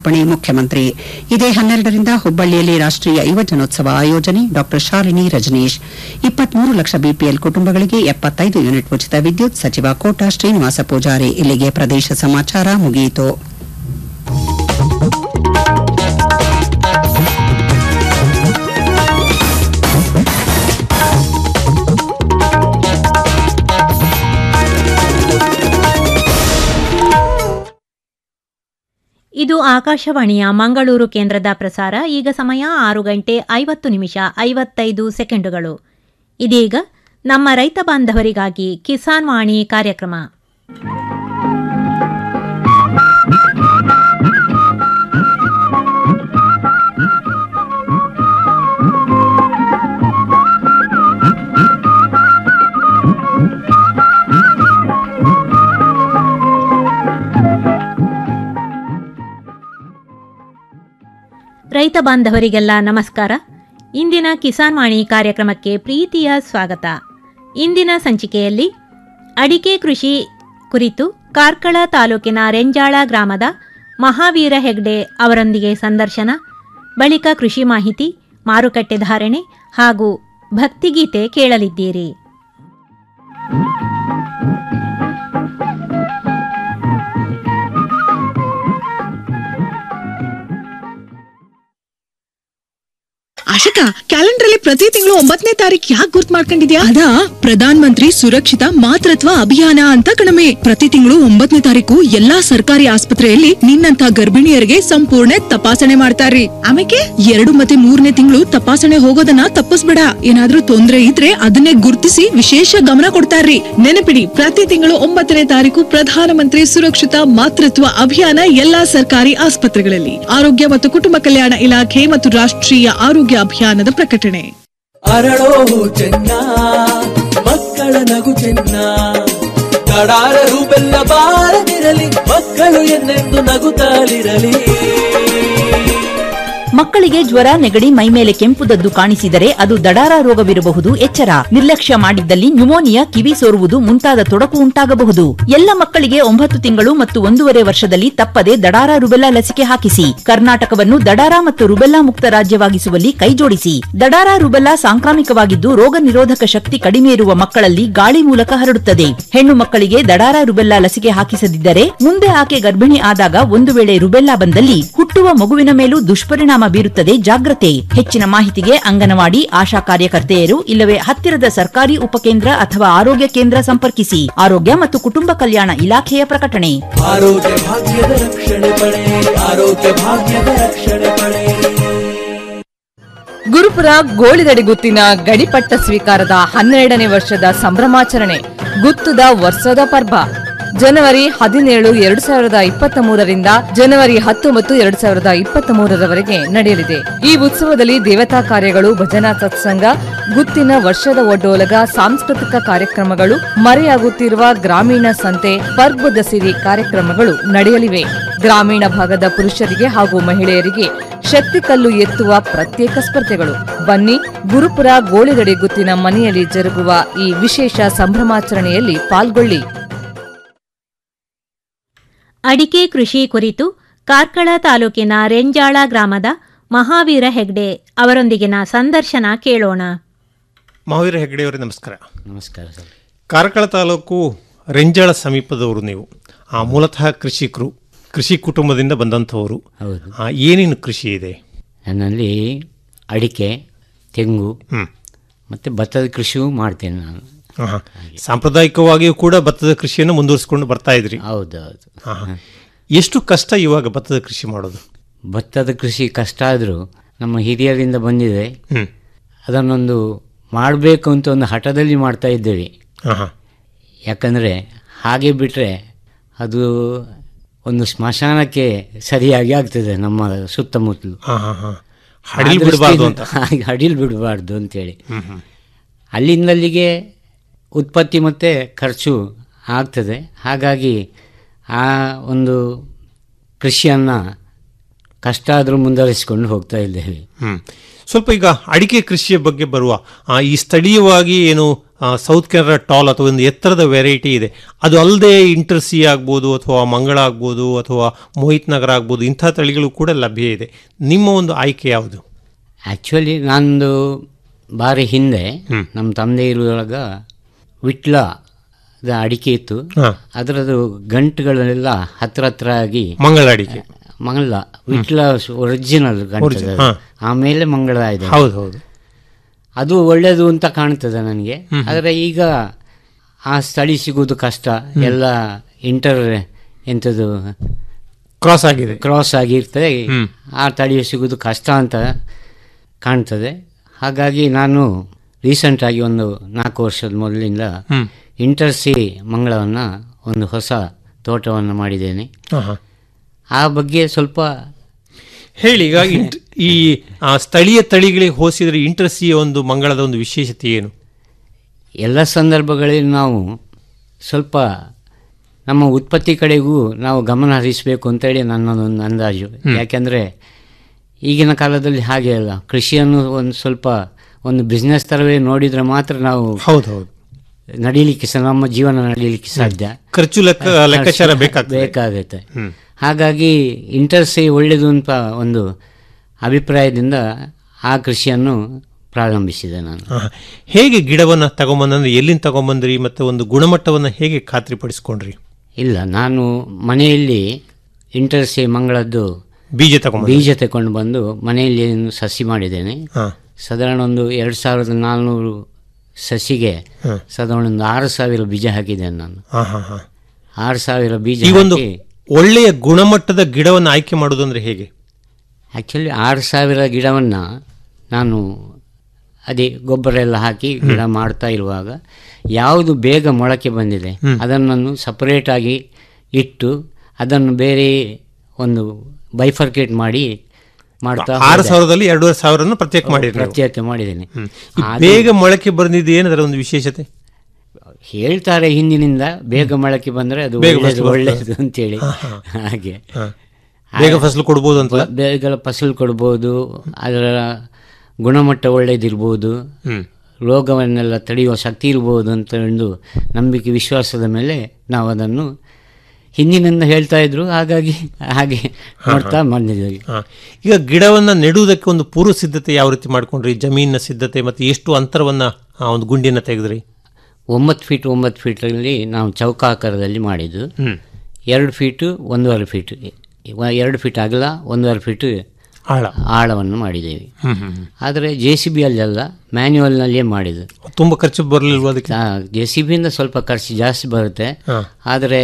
ಪಣಿ ಮುಖ್ಯಮಂತ್ರಿ ಇದೇ ಹನ್ನೆರಡರಿಂದ ಹುಬ್ಬಳ್ಳಿಯಲ್ಲಿ ರಾಷ್ಟೀಯ ಯುವಜನೋತ್ಸವ ಆಯೋಜನೆ ಡಾ ಶಾಲಿನಿ ರಜನೀಶ್ ಇಪ್ಪತ್ಮೂರು ಲಕ್ಷ ಬಿಪಿಎಲ್ ಕುಟುಂಬಗಳಿಗೆ ಎಪ್ಪತ್ತೈದು ಯೂನಿಟ್ ಉಚಿತ ವಿದ್ಯುತ್ ಸಚಿವ ಕೋಟಾ ಶ್ರೀನಿವಾಸ ಪೂಜಾರಿ ಇಲ್ಲಿಗೆ ಪ್ರದೇಶ ಸಮಾಚಾರ ಮುಗಿಯಿತು ಇದು ಆಕಾಶವಾಣಿಯ ಮಂಗಳೂರು ಕೇಂದ್ರದ ಪ್ರಸಾರ ಈಗ ಸಮಯ ಆರು ಗಂಟೆ ಐವತ್ತು ನಿಮಿಷ ಐವತ್ತೈದು ಸೆಕೆಂಡುಗಳು ಇದೀಗ ನಮ್ಮ ರೈತ ಬಾಂಧವರಿಗಾಗಿ ಕಿಸಾನ್ ವಾಣಿ ಕಾರ್ಯಕ್ರಮ ರೈತ ಬಾಂಧವರಿಗೆಲ್ಲ ನಮಸ್ಕಾರ ಇಂದಿನ ಕಿಸಾನ್ ವಾಣಿ ಕಾರ್ಯಕ್ರಮಕ್ಕೆ ಪ್ರೀತಿಯ ಸ್ವಾಗತ ಇಂದಿನ ಸಂಚಿಕೆಯಲ್ಲಿ ಅಡಿಕೆ ಕೃಷಿ ಕುರಿತು ಕಾರ್ಕಳ ತಾಲೂಕಿನ ರೆಂಜಾಳ ಗ್ರಾಮದ ಮಹಾವೀರ ಹೆಗ್ಡೆ ಅವರೊಂದಿಗೆ ಸಂದರ್ಶನ ಬಳಿಕ ಕೃಷಿ ಮಾಹಿತಿ ಮಾರುಕಟ್ಟೆ ಧಾರಣೆ ಹಾಗೂ ಭಕ್ತಿಗೀತೆ ಕೇಳಲಿದ್ದೀರಿ ಆಶಿಕಾ ಕ್ಯಾಲೆಂಡರ್ ಅಲ್ಲಿ ಪ್ರತಿ ತಿಂಗಳು ಒಂಬತ್ತನೇ ತಾರೀಕು ಯಾಕೆ ಗುರ್ತ್ ಮಾಡ್ಕೊಂಡಿದ್ಯಾ ಅದಾ ಪ್ರಧಾನ್ ಮಂತ್ರಿ ಸುರಕ್ಷಿತ ಮಾತೃತ್ವ ಅಭಿಯಾನ ಅಂತ ಕಣಮೆ ಪ್ರತಿ ತಿಂಗಳು ಒಂಬತ್ತನೇ ತಾರೀಕು ಎಲ್ಲಾ ಸರ್ಕಾರಿ ಆಸ್ಪತ್ರೆಯಲ್ಲಿ ನಿನ್ನಂತ ಗರ್ಭಿಣಿಯರಿಗೆ ಸಂಪೂರ್ಣ ತಪಾಸಣೆ ಮಾಡ್ತಾರ್ರಿ ಆಮೇಲೆ ಎರಡು ಮತ್ತೆ ಮೂರನೇ ತಿಂಗಳು ತಪಾಸಣೆ ಹೋಗೋದನ್ನ ತಪ್ಪಿಸ್ಬೇಡ ಏನಾದ್ರೂ ತೊಂದ್ರೆ ಇದ್ರೆ ಅದನ್ನೇ ಗುರ್ತಿಸಿ ವಿಶೇಷ ಗಮನ ಕೊಡ್ತಾರ್ರಿ ನೆನಪಿಡಿ ಪ್ರತಿ ತಿಂಗಳು ಒಂಬತ್ತನೇ ತಾರೀಕು ಪ್ರಧಾನಮಂತ್ರಿ ಸುರಕ್ಷಿತ ಮಾತೃತ್ವ ಅಭಿಯಾನ ಎಲ್ಲಾ ಸರ್ಕಾರಿ ಆಸ್ಪತ್ರೆಗಳಲ್ಲಿ ಆರೋಗ್ಯ ಮತ್ತು ಕುಟುಂಬ ಕಲ್ಯಾಣ ಇಲಾಖೆ ಮತ್ತು ರಾಷ್ಟ್ರೀಯ ಆರೋಗ್ಯ ಅಭಿಯಾನದ ಪ್ರಕಟಣೆ ಅರಳೋ ಚೆನ್ನ ಮಕ್ಕಳ ನಗು ಚೆನ್ನ ಕಡಾರರು ಬೆಲ್ಲ ಬಾರದಿರಲಿ ಮಕ್ಕಳು ಎನ್ನೆಂದು ನಗುತ್ತಾಲಿರಲಿ ಮಕ್ಕಳಿಗೆ ಜ್ವರ ನೆಗಡಿ ಮೈಮೇಲೆ ಕೆಂಪುದದ್ದು ಕಾಣಿಸಿದರೆ ಅದು ದಡಾರ ರೋಗವಿರಬಹುದು ಎಚ್ಚರ ನಿರ್ಲಕ್ಷ್ಯ ಮಾಡಿದ್ದಲ್ಲಿ ನ್ಯುಮೋನಿಯಾ ಕಿವಿ ಸೋರುವುದು ಮುಂತಾದ ತೊಡಕು ಉಂಟಾಗಬಹುದು ಎಲ್ಲ ಮಕ್ಕಳಿಗೆ ಒಂಬತ್ತು ತಿಂಗಳು ಮತ್ತು ಒಂದೂವರೆ ವರ್ಷದಲ್ಲಿ ತಪ್ಪದೆ ದಡಾರ ರುಬೆಲ್ಲಾ ಲಸಿಕೆ ಹಾಕಿಸಿ ಕರ್ನಾಟಕವನ್ನು ದಡಾರ ಮತ್ತು ರುಬೆಲ್ಲಾ ಮುಕ್ತ ರಾಜ್ಯವಾಗಿಸುವಲ್ಲಿ ಕೈಜೋಡಿಸಿ ದಡಾರ ರುಬೆಲ್ಲಾ ಸಾಂಕ್ರಾಮಿಕವಾಗಿದ್ದು ರೋಗ ನಿರೋಧಕ ಶಕ್ತಿ ಕಡಿಮೆ ಇರುವ ಮಕ್ಕಳಲ್ಲಿ ಗಾಳಿ ಮೂಲಕ ಹರಡುತ್ತದೆ ಹೆಣ್ಣು ಮಕ್ಕಳಿಗೆ ದಡಾರ ರುಬೆಲ್ಲಾ ಲಸಿಕೆ ಹಾಕಿಸದಿದ್ದರೆ ಮುಂದೆ ಆಕೆ ಗರ್ಭಿಣಿ ಆದಾಗ ಒಂದು ವೇಳೆ ರುಬೆಲ್ಲಾ ಬಂದಲ್ಲಿ ಹುಟ್ಟುವ ಮಗುವಿನ ಮೇಲೂ ದುಷ್ಪರಿಣಾಮ ಬೀರುತ್ತದೆ ಜಾಗ್ರತೆ ಹೆಚ್ಚಿನ ಮಾಹಿತಿಗೆ ಅಂಗನವಾಡಿ ಆಶಾ ಕಾರ್ಯಕರ್ತೆಯರು ಇಲ್ಲವೇ ಹತ್ತಿರದ ಸರ್ಕಾರಿ ಉಪಕೇಂದ್ರ ಅಥವಾ ಆರೋಗ್ಯ ಕೇಂದ್ರ ಸಂಪರ್ಕಿಸಿ ಆರೋಗ್ಯ ಮತ್ತು ಕುಟುಂಬ ಕಲ್ಯಾಣ ಇಲಾಖೆಯ ಪ್ರಕಟಣೆ ಆರೋಗ್ಯ ಭಾಗ್ಯದ ರಕ್ಷಣೆ ಪಡೆ ಆರೋಗ್ಯ ಭಾಗ್ಯದ ರಕ್ಷಣೆ ಪಡೆ ಗುರುಪುರ ಗೋಳಿದಡಿ ಗುತ್ತಿನ ಗಡಿಪಟ್ಟ ಸ್ವೀಕಾರದ ಹನ್ನೆರಡನೇ ವರ್ಷದ ಸಂಭ್ರಮಾಚರಣೆ ಗುತ್ತುದ ವರ್ಷದ ಪರ್ವ ಜನವರಿ ಹದಿನೇಳು ಎರಡು ಸಾವಿರದ ಇಪ್ಪತ್ತ ಮೂರರಿಂದ ಜನವರಿ ಹತ್ತೊಂಬತ್ತು ಎರಡು ಸಾವಿರದ ಇಪ್ಪತ್ತ ಮೂರರವರೆಗೆ ನಡೆಯಲಿದೆ ಈ ಉತ್ಸವದಲ್ಲಿ ದೇವತಾ ಕಾರ್ಯಗಳು ಭಜನಾ ಸತ್ಸಂಗ ಗುತ್ತಿನ ವರ್ಷದ ಒಡ್ಡೋಲಗ ಸಾಂಸ್ಕೃತಿಕ ಕಾರ್ಯಕ್ರಮಗಳು ಮರೆಯಾಗುತ್ತಿರುವ ಗ್ರಾಮೀಣ ಸಂತೆ ಪರ್ಬದ ಸಿರಿ ಕಾರ್ಯಕ್ರಮಗಳು ನಡೆಯಲಿವೆ ಗ್ರಾಮೀಣ ಭಾಗದ ಪುರುಷರಿಗೆ ಹಾಗೂ ಮಹಿಳೆಯರಿಗೆ ಶಕ್ತಿ ಕಲ್ಲು ಎತ್ತುವ ಪ್ರತ್ಯೇಕ ಸ್ಪರ್ಧೆಗಳು ಬನ್ನಿ ಗುರುಪುರ ಗೋಳಿದಡಿ ಗುತ್ತಿನ ಮನೆಯಲ್ಲಿ ಜರುಗುವ ಈ ವಿಶೇಷ ಸಂಭ್ರಮಾಚರಣೆಯಲ್ಲಿ ಪಾಲ್ಗೊಳ್ಳಿ ಅಡಿಕೆ ಕೃಷಿ ಕುರಿತು ಕಾರ್ಕಳ ತಾಲೂಕಿನ ರೆಂಜಾಳ ಗ್ರಾಮದ ಮಹಾವೀರ ಹೆಗ್ಡೆ ಅವರೊಂದಿಗಿನ ಸಂದರ್ಶನ ಕೇಳೋಣ ಮಹಾವೀರ ಹೆಗ್ಡೆಯವರೇ ನಮಸ್ಕಾರ ನಮಸ್ಕಾರ ಸರ್ ಕಾರ್ಕಳ ತಾಲೂಕು ರೆಂಜಾಳ ಸಮೀಪದವರು ನೀವು ಆ, ಮೂಲತಃ ಕೃಷಿಕರು ಕೃಷಿ ಕುಟುಂಬದಿಂದ ಬಂದಂಥವರು ಹೌದು ಆ, ಏನೇನು ಕೃಷಿ ಇದೆ ನನ್ನಲ್ಲಿ ಅಡಿಕೆ ತೆಂಗು ಹ್ಮ್. ಮತ್ತು ಭತ್ತದ ಕೃಷಿಯೂ ಮಾಡ್ತೇನೆ ನಾನು ಆಹಾ. ಸಾಂಪ್ರದಾಯಿಕವಾಗಿಯೂ ಕೂಡ ಭತ್ತದ ಕೃಷಿಯನ್ನು ಮುಂದುವರಿಸಿಕೊಂಡು ಬರ್ತಾ ಇದ್ರಿ ಹೌದು ಹೌದು ಆಹಾ. ಎಷ್ಟು ಕಷ್ಟ ಇವಾಗ ಭತ್ತದ ಕೃಷಿ ಮಾಡೋದು ಭತ್ತದ ಕೃಷಿ ಕಷ್ಟ ಆದರೂ ನಮ್ಮ ಹಿರಿಯರಿಂದ ಬಂದಿದೆ ಹ್ಮ್. ಅದನ್ನೊಂದು ಮಾಡಬೇಕು ಅಂತ ಒಂದು ಹಠದಲ್ಲಿ ಮಾಡ್ತಾ ಇದ್ದೇವೆ ಆಹಾ. ಯಾಕಂದರೆ ಹಾಗೆ ಬಿಟ್ಟರೆ ಅದು ಒಂದು ಸ್ಮಶಾನಕ್ಕೆ ಸರಿಯಾಗಿ ಆಗ್ತದೆ ನಮ್ಮ ಸುತ್ತಮುತ್ತಲು ಆಹಾ, ಹಾ. ಹಡಿಲ್ ಬಿಡಬಾರ್ದು ಅಂತ ಹಾಗೆ ಹಡಿಲ್ ಬಿಡಬಾರ್ದು ಅಂತೇಳಿ ಅಲ್ಲಿಂದಲ್ಲಿಗೆ ಉತ್ಪತ್ತಿ ಮತ್ತು ಖರ್ಚು ಆಗ್ತದೆ ಹಾಗಾಗಿ ಆ ಒಂದು ಕೃಷಿಯನ್ನು ಕಷ್ಟ ಆದರೂ ಮುಂದುವರಿಸಿಕೊಂಡು ಹೋಗ್ತಾ ಇದ್ದೇವೆ ಹ್ಮ್ ಸ್ವಲ್ಪ ಈಗ ಅಡಿಕೆ ಕೃಷಿಯ ಬಗ್ಗೆ ಬರುವ ಆ, ಈ ಸ್ಥಳೀಯವಾಗಿ ಏನು ಸೌತ್ ಕೆನರಾ ಟಾಲ್ ಅಥವಾ ಒಂದು ಎತ್ತರದ ವೆರೈಟಿ ಇದೆ ಅದು ಅಲ್ಲದೆ ಇಂಟರ್ಸಿ ಆಗ್ಬೋದು ಅಥವಾ ಮಂಗಳ ಆಗ್ಬೋದು ಅಥವಾ ಮೋಹಿತ್ ನಗರ ಆಗ್ಬೋದು ಇಂಥ ತಳಿಗಳು ಕೂಡ ಲಭ್ಯ ಇದೆ ನಿಮ್ಮ ಒಂದು ಆಯ್ಕೆ ಯಾವುದು ಆ್ಯಕ್ಚುಲಿ ನಂದು ಬಾರಿ ಹಿಂದೆ ನಮ್ಮ ತಂದೆ ಇರುವಾಗ ವಿಟ್ಲ ದ ಅಡಿಕೆ ಇತ್ತು ಅದರದ್ದು ಗಂಟುಗಳೆಲ್ಲ ಹತ್ರ ಹತ್ರ ಆಗಿ ಮಂಗಳ ಅಡಿಕೆ ಮಂಗಳ ವಿಟ್ಲ ಒರಿಜಿನಲ್ ಗಂಟು Original, ಅದು. ಹಾ. ಆಮೇಲೆ ಮಂಗಳ ಇದೆ ಹೌದು ಹೌದು ಅದು ಒಳ್ಳೆಯದು ಅಂತ ಕಾಣ್ತದೆ ನನಗೆ ಆದರೆ ಈಗ ಆ ಸ್ಥಳಿ ಸಿಗುವುದು ಕಷ್ಟ ಎಲ್ಲ ಇಂಟರ್ ಎಂಥದ್ದು ಕ್ರಾಸ್ ಆಗಿದೆ ಕ್ರಾಸ್ ಆಗಿರ್ತದೆ ಆ ತಳಿ ಸಿಗುವುದು ಕಷ್ಟ ಅಂತ ಕಾಣ್ತದೆ ಹಾಗಾಗಿ ನಾನು ರೀಸೆಂಟಾಗಿ ಒಂದು ನಾಲ್ಕು ವರ್ಷದ ಮೊದಲಿಂದ ಹ್ಮ್. ಇಂಟರ್ಸಿ ಮಂಗಳವನ್ನು ಒಂದು ಹೊಸ ತೋಟವನ್ನು ಮಾಡಿದ್ದೇನೆ ಆಹಾ. ಆ ಬಗ್ಗೆ ಸ್ವಲ್ಪ ಹೇಳಿ ಈಗ ಇಂಟ್- ಈ ಆ, ಸ್ಥಳೀಯ ತಳಿಗಳಿಗೆ ಹೋಲಿಸಿದ್ರೆ ಇಂಟರ್ಸಿಯ ಒಂದು ಮಂಗಳದ ಒಂದು ವಿಶೇಷತೆ ಏನು ಎಲ್ಲ ಸಂದರ್ಭಗಳಲ್ಲಿ ನಾವು ಸ್ವಲ್ಪ ನಮ್ಮ ಉತ್ಪತ್ತಿ ಕಡೆಗೂ ನಾವು ಗಮನ ಹರಿಸಬೇಕು ಅಂತೇಳಿ ನನ್ನದೊಂದು ಅಂದಾಜು ಯಾಕೆಂದರೆ ಈಗಿನ ಕಾಲದಲ್ಲಿ ಹಾಗೆ ಅಲ್ಲ ಕೃಷಿಯನ್ನು ಒಂದು ಸ್ವಲ್ಪ ಒಂದು ಬಿಸ್ನೆಸ್ ಥರವೇ ನೋಡಿದರೆ ಮಾತ್ರ ನಾವು ಹೌದು ಹೌದು ನಡೀಲಿಕ್ಕೆ ಸ ನಮ್ಮ ಜೀವನ ನಡೀಲಿಕ್ಕೆ ಸಾಧ್ಯ ಖರ್ಚು ಲೆಕ್ಕ ಲೆಕ್ಕಾಚಾರ ಬೇಕಾಗ್ತದೆ ಬೇಕಾಗುತ್ತೆ ಹಾಗಾಗಿ ಇಂಟರ್ಸಿ ಒಳ್ಳೆಯದು ಅಂತ ಒಂದು ಅಭಿಪ್ರಾಯದಿಂದ ಆ ಕೃಷಿಯನ್ನು ಪ್ರಾರಂಭಿಸಿದೆ ನಾನು ಆಹಾ. ಹೇಗೆ ಗಿಡವನ್ನು ತಗೊಂಬಂದ್ರೆ ಎಲ್ಲಿಂದ ತಗೊಂಬಂದ್ರಿ ಮತ್ತು ಒಂದು ಗುಣಮಟ್ಟವನ್ನು ಹೇಗೆ ಖಾತ್ರಿಪಡಿಸ್ಕೊಂಡ್ರಿ ಇಲ್ಲ ನಾನು ಮನೆಯಲ್ಲಿ ಇಂಟರ್ಸಿ ಮಂಗಳದ್ದು ಬೀಜ ತಗೊಂಬ ಬೀಜ ತಗೊಂಡು ಬಂದು ಮನೆಯಲ್ಲಿ ಒಂದು ಸಸಿ ಮಾಡಿದ್ದೇನೆ ಹಾ. ಸಾಧಾರಣ ಒಂದು ಎರಡು ಸಾವಿರದ ನಾಲ್ನೂರು ಸಸಿಗೆ ಹಾ. ಸಾಧಾರಣ ಒಂದು ಆರು ಸಾವಿರ ಬೀಜ ಹಾಕಿದ್ದೇನೆ ನಾನು ಹಾ, ಹಾ, ಹಾ. ಆರು ಸಾವಿರ ಬೀಜ ಈ ಒಂದು ಹಾಕಿ ಒಳ್ಳೆಯ ಗುಣಮಟ್ಟದ ಗಿಡವನ್ನು ಆಯ್ಕೆ ಮಾಡೋದು ಅಂದ್ರೆ ಹೇಗೆ ಆ್ಯಕ್ಚುಲಿ ಆರು ಸಾವಿರ ಗಿಡವನ್ನು ನಾನು ಅದೇ ಗೊಬ್ಬರ ಎಲ್ಲ ಹಾಕಿ ಗಿಡ ಮಾಡ್ತಾ ಇರುವಾಗ ಯಾವುದು ಬೇಗ ಮೊಳಕೆ ಬಂದಿದೆ ಅದನ್ನು ಸಪರೇಟಾಗಿ ಇಟ್ಟು ಅದನ್ನು ಬೇರೆ ಒಂದು ಬೈಫರ್ಕೇಟ್ ಮಾಡಿ ಮಾಡ್ತಾ ಆರು ಹೋದೆ. ಸಾವಿರದಲ್ಲಿ ಎರಡೂವರೆ ಸಾವಿರನ್ನು ಪ್ರತ್ಯೇಕ ಮಾಡಿರಿ ನೀವು. ಪ್ರತ್ಯೇಕ ಮಾಡಿದ್ದೇನೆ ಈ ಅದು- ಬೇಗ ಮೊಳಕೆ ಬಂದಿದ್ದು ಏನದರ ಒಂದು ವಿಶೇಷತೆ ಹೇಳ್ತಾರೆ ಹಿಂದಿನಿಂದ ಬೇಗ ಮೊಳಕೆ ಬಂದರೆ ಅದು ಬೇಗ ಒಳ್ಳೆಯದು ಫಸಲು ಒಳ್ಳೆಯದು ಅಂತೇಳಿ ಹಾ, ಹಾ. ಹಾಗೆ ಹಾ. ಬೇಗ ಫಸಲು ಕೊಡ್ಬೋದು ಅಂತ ಬ- ಬೇಗ ಫಸಲು ಕೊಡ್ಬೋದು ಅದರ ಗುಣಮಟ್ಟ ಒಳ್ಳೆಯದಿರ್ಬೋದು ಹ್ಮ್. ರೋಗವನ್ನೆಲ್ಲ ತಡೆಯುವ ಶಕ್ತಿ ಇರ್ಬೋದು ಅಂತ ಒಂದು ನಂಬಿಕೆ ವಿಶ್ವಾಸದ ಮೇಲೆ ನಾವು ಅದನ್ನು ಹಿಂದಿನಿಂದ ಹೇಳ್ತಾ ಇದ್ರು ಹಾಗಾಗಿ ಹಾಗೆ ಮಾಡ್ತಾ ಬಂದಿದ್ದೀವಿ ಹಾ. ಈಗ ಗಿಡವನ್ನ ನೆಡುವುದಕ್ಕೆ ಒಂದು ಪೂರ್ವ ಸಿದ್ಧತೆ ಯಾವ ರೀತಿ ಮಾಡ್ಕೊಂಡ್ರಿ ಜಮೀನಿನ ಸಿದ್ಧತೆ ಮತ್ತು ಎಷ್ಟು ಅಂತರವನ್ನ ಆ ಒಂದು ಗುಂಡಿನ ತೆಗೆದ್ರಿ ಒಂಬತ್ತು ಫೀಟ್ ಒಂಬತ್ತು ಫೀಟಲ್ಲಿ ನಾವು ಚೌಕಾಕಾರದಲ್ಲಿ ಮಾಡಿದ್ದು ಹ್ಮ್. ಎರಡು ಫೀಟು ಒಂದೂವರೆ ಫೀಟ್ ಇವ- ಎರಡು ಫೀಟ್ ಅಗಲ ಒಂದೂವರೆ ಫೀಟ್ ಆಳ ಆಳವನ್ನು ಮಾಡಿದ್ದೇವೆ ಹ್ಮ್, ಹ್ಮ್, ಹ್ಮ್. ಆದರೆ ಜೆ ಸಿ ಬಿ ಅಲ್ಲೆಲ್ಲ ಮ್ಯಾನ್ಯುವಲ್ನಲ್ಲಿಯೇ ಮಾಡಿದ್ದು ತುಂಬಾ ಖರ್ಚು ಬರಲಿಲ್ವ ಅದಕ್ಕೆ ಜೆ ಸಿ ಬಿಯಿಂದ ಸ್ವಲ್ಪ ಖರ್ಚು ಜಾಸ್ತಿ ಬರುತ್ತೆ ಹಾ. ಆದರೆ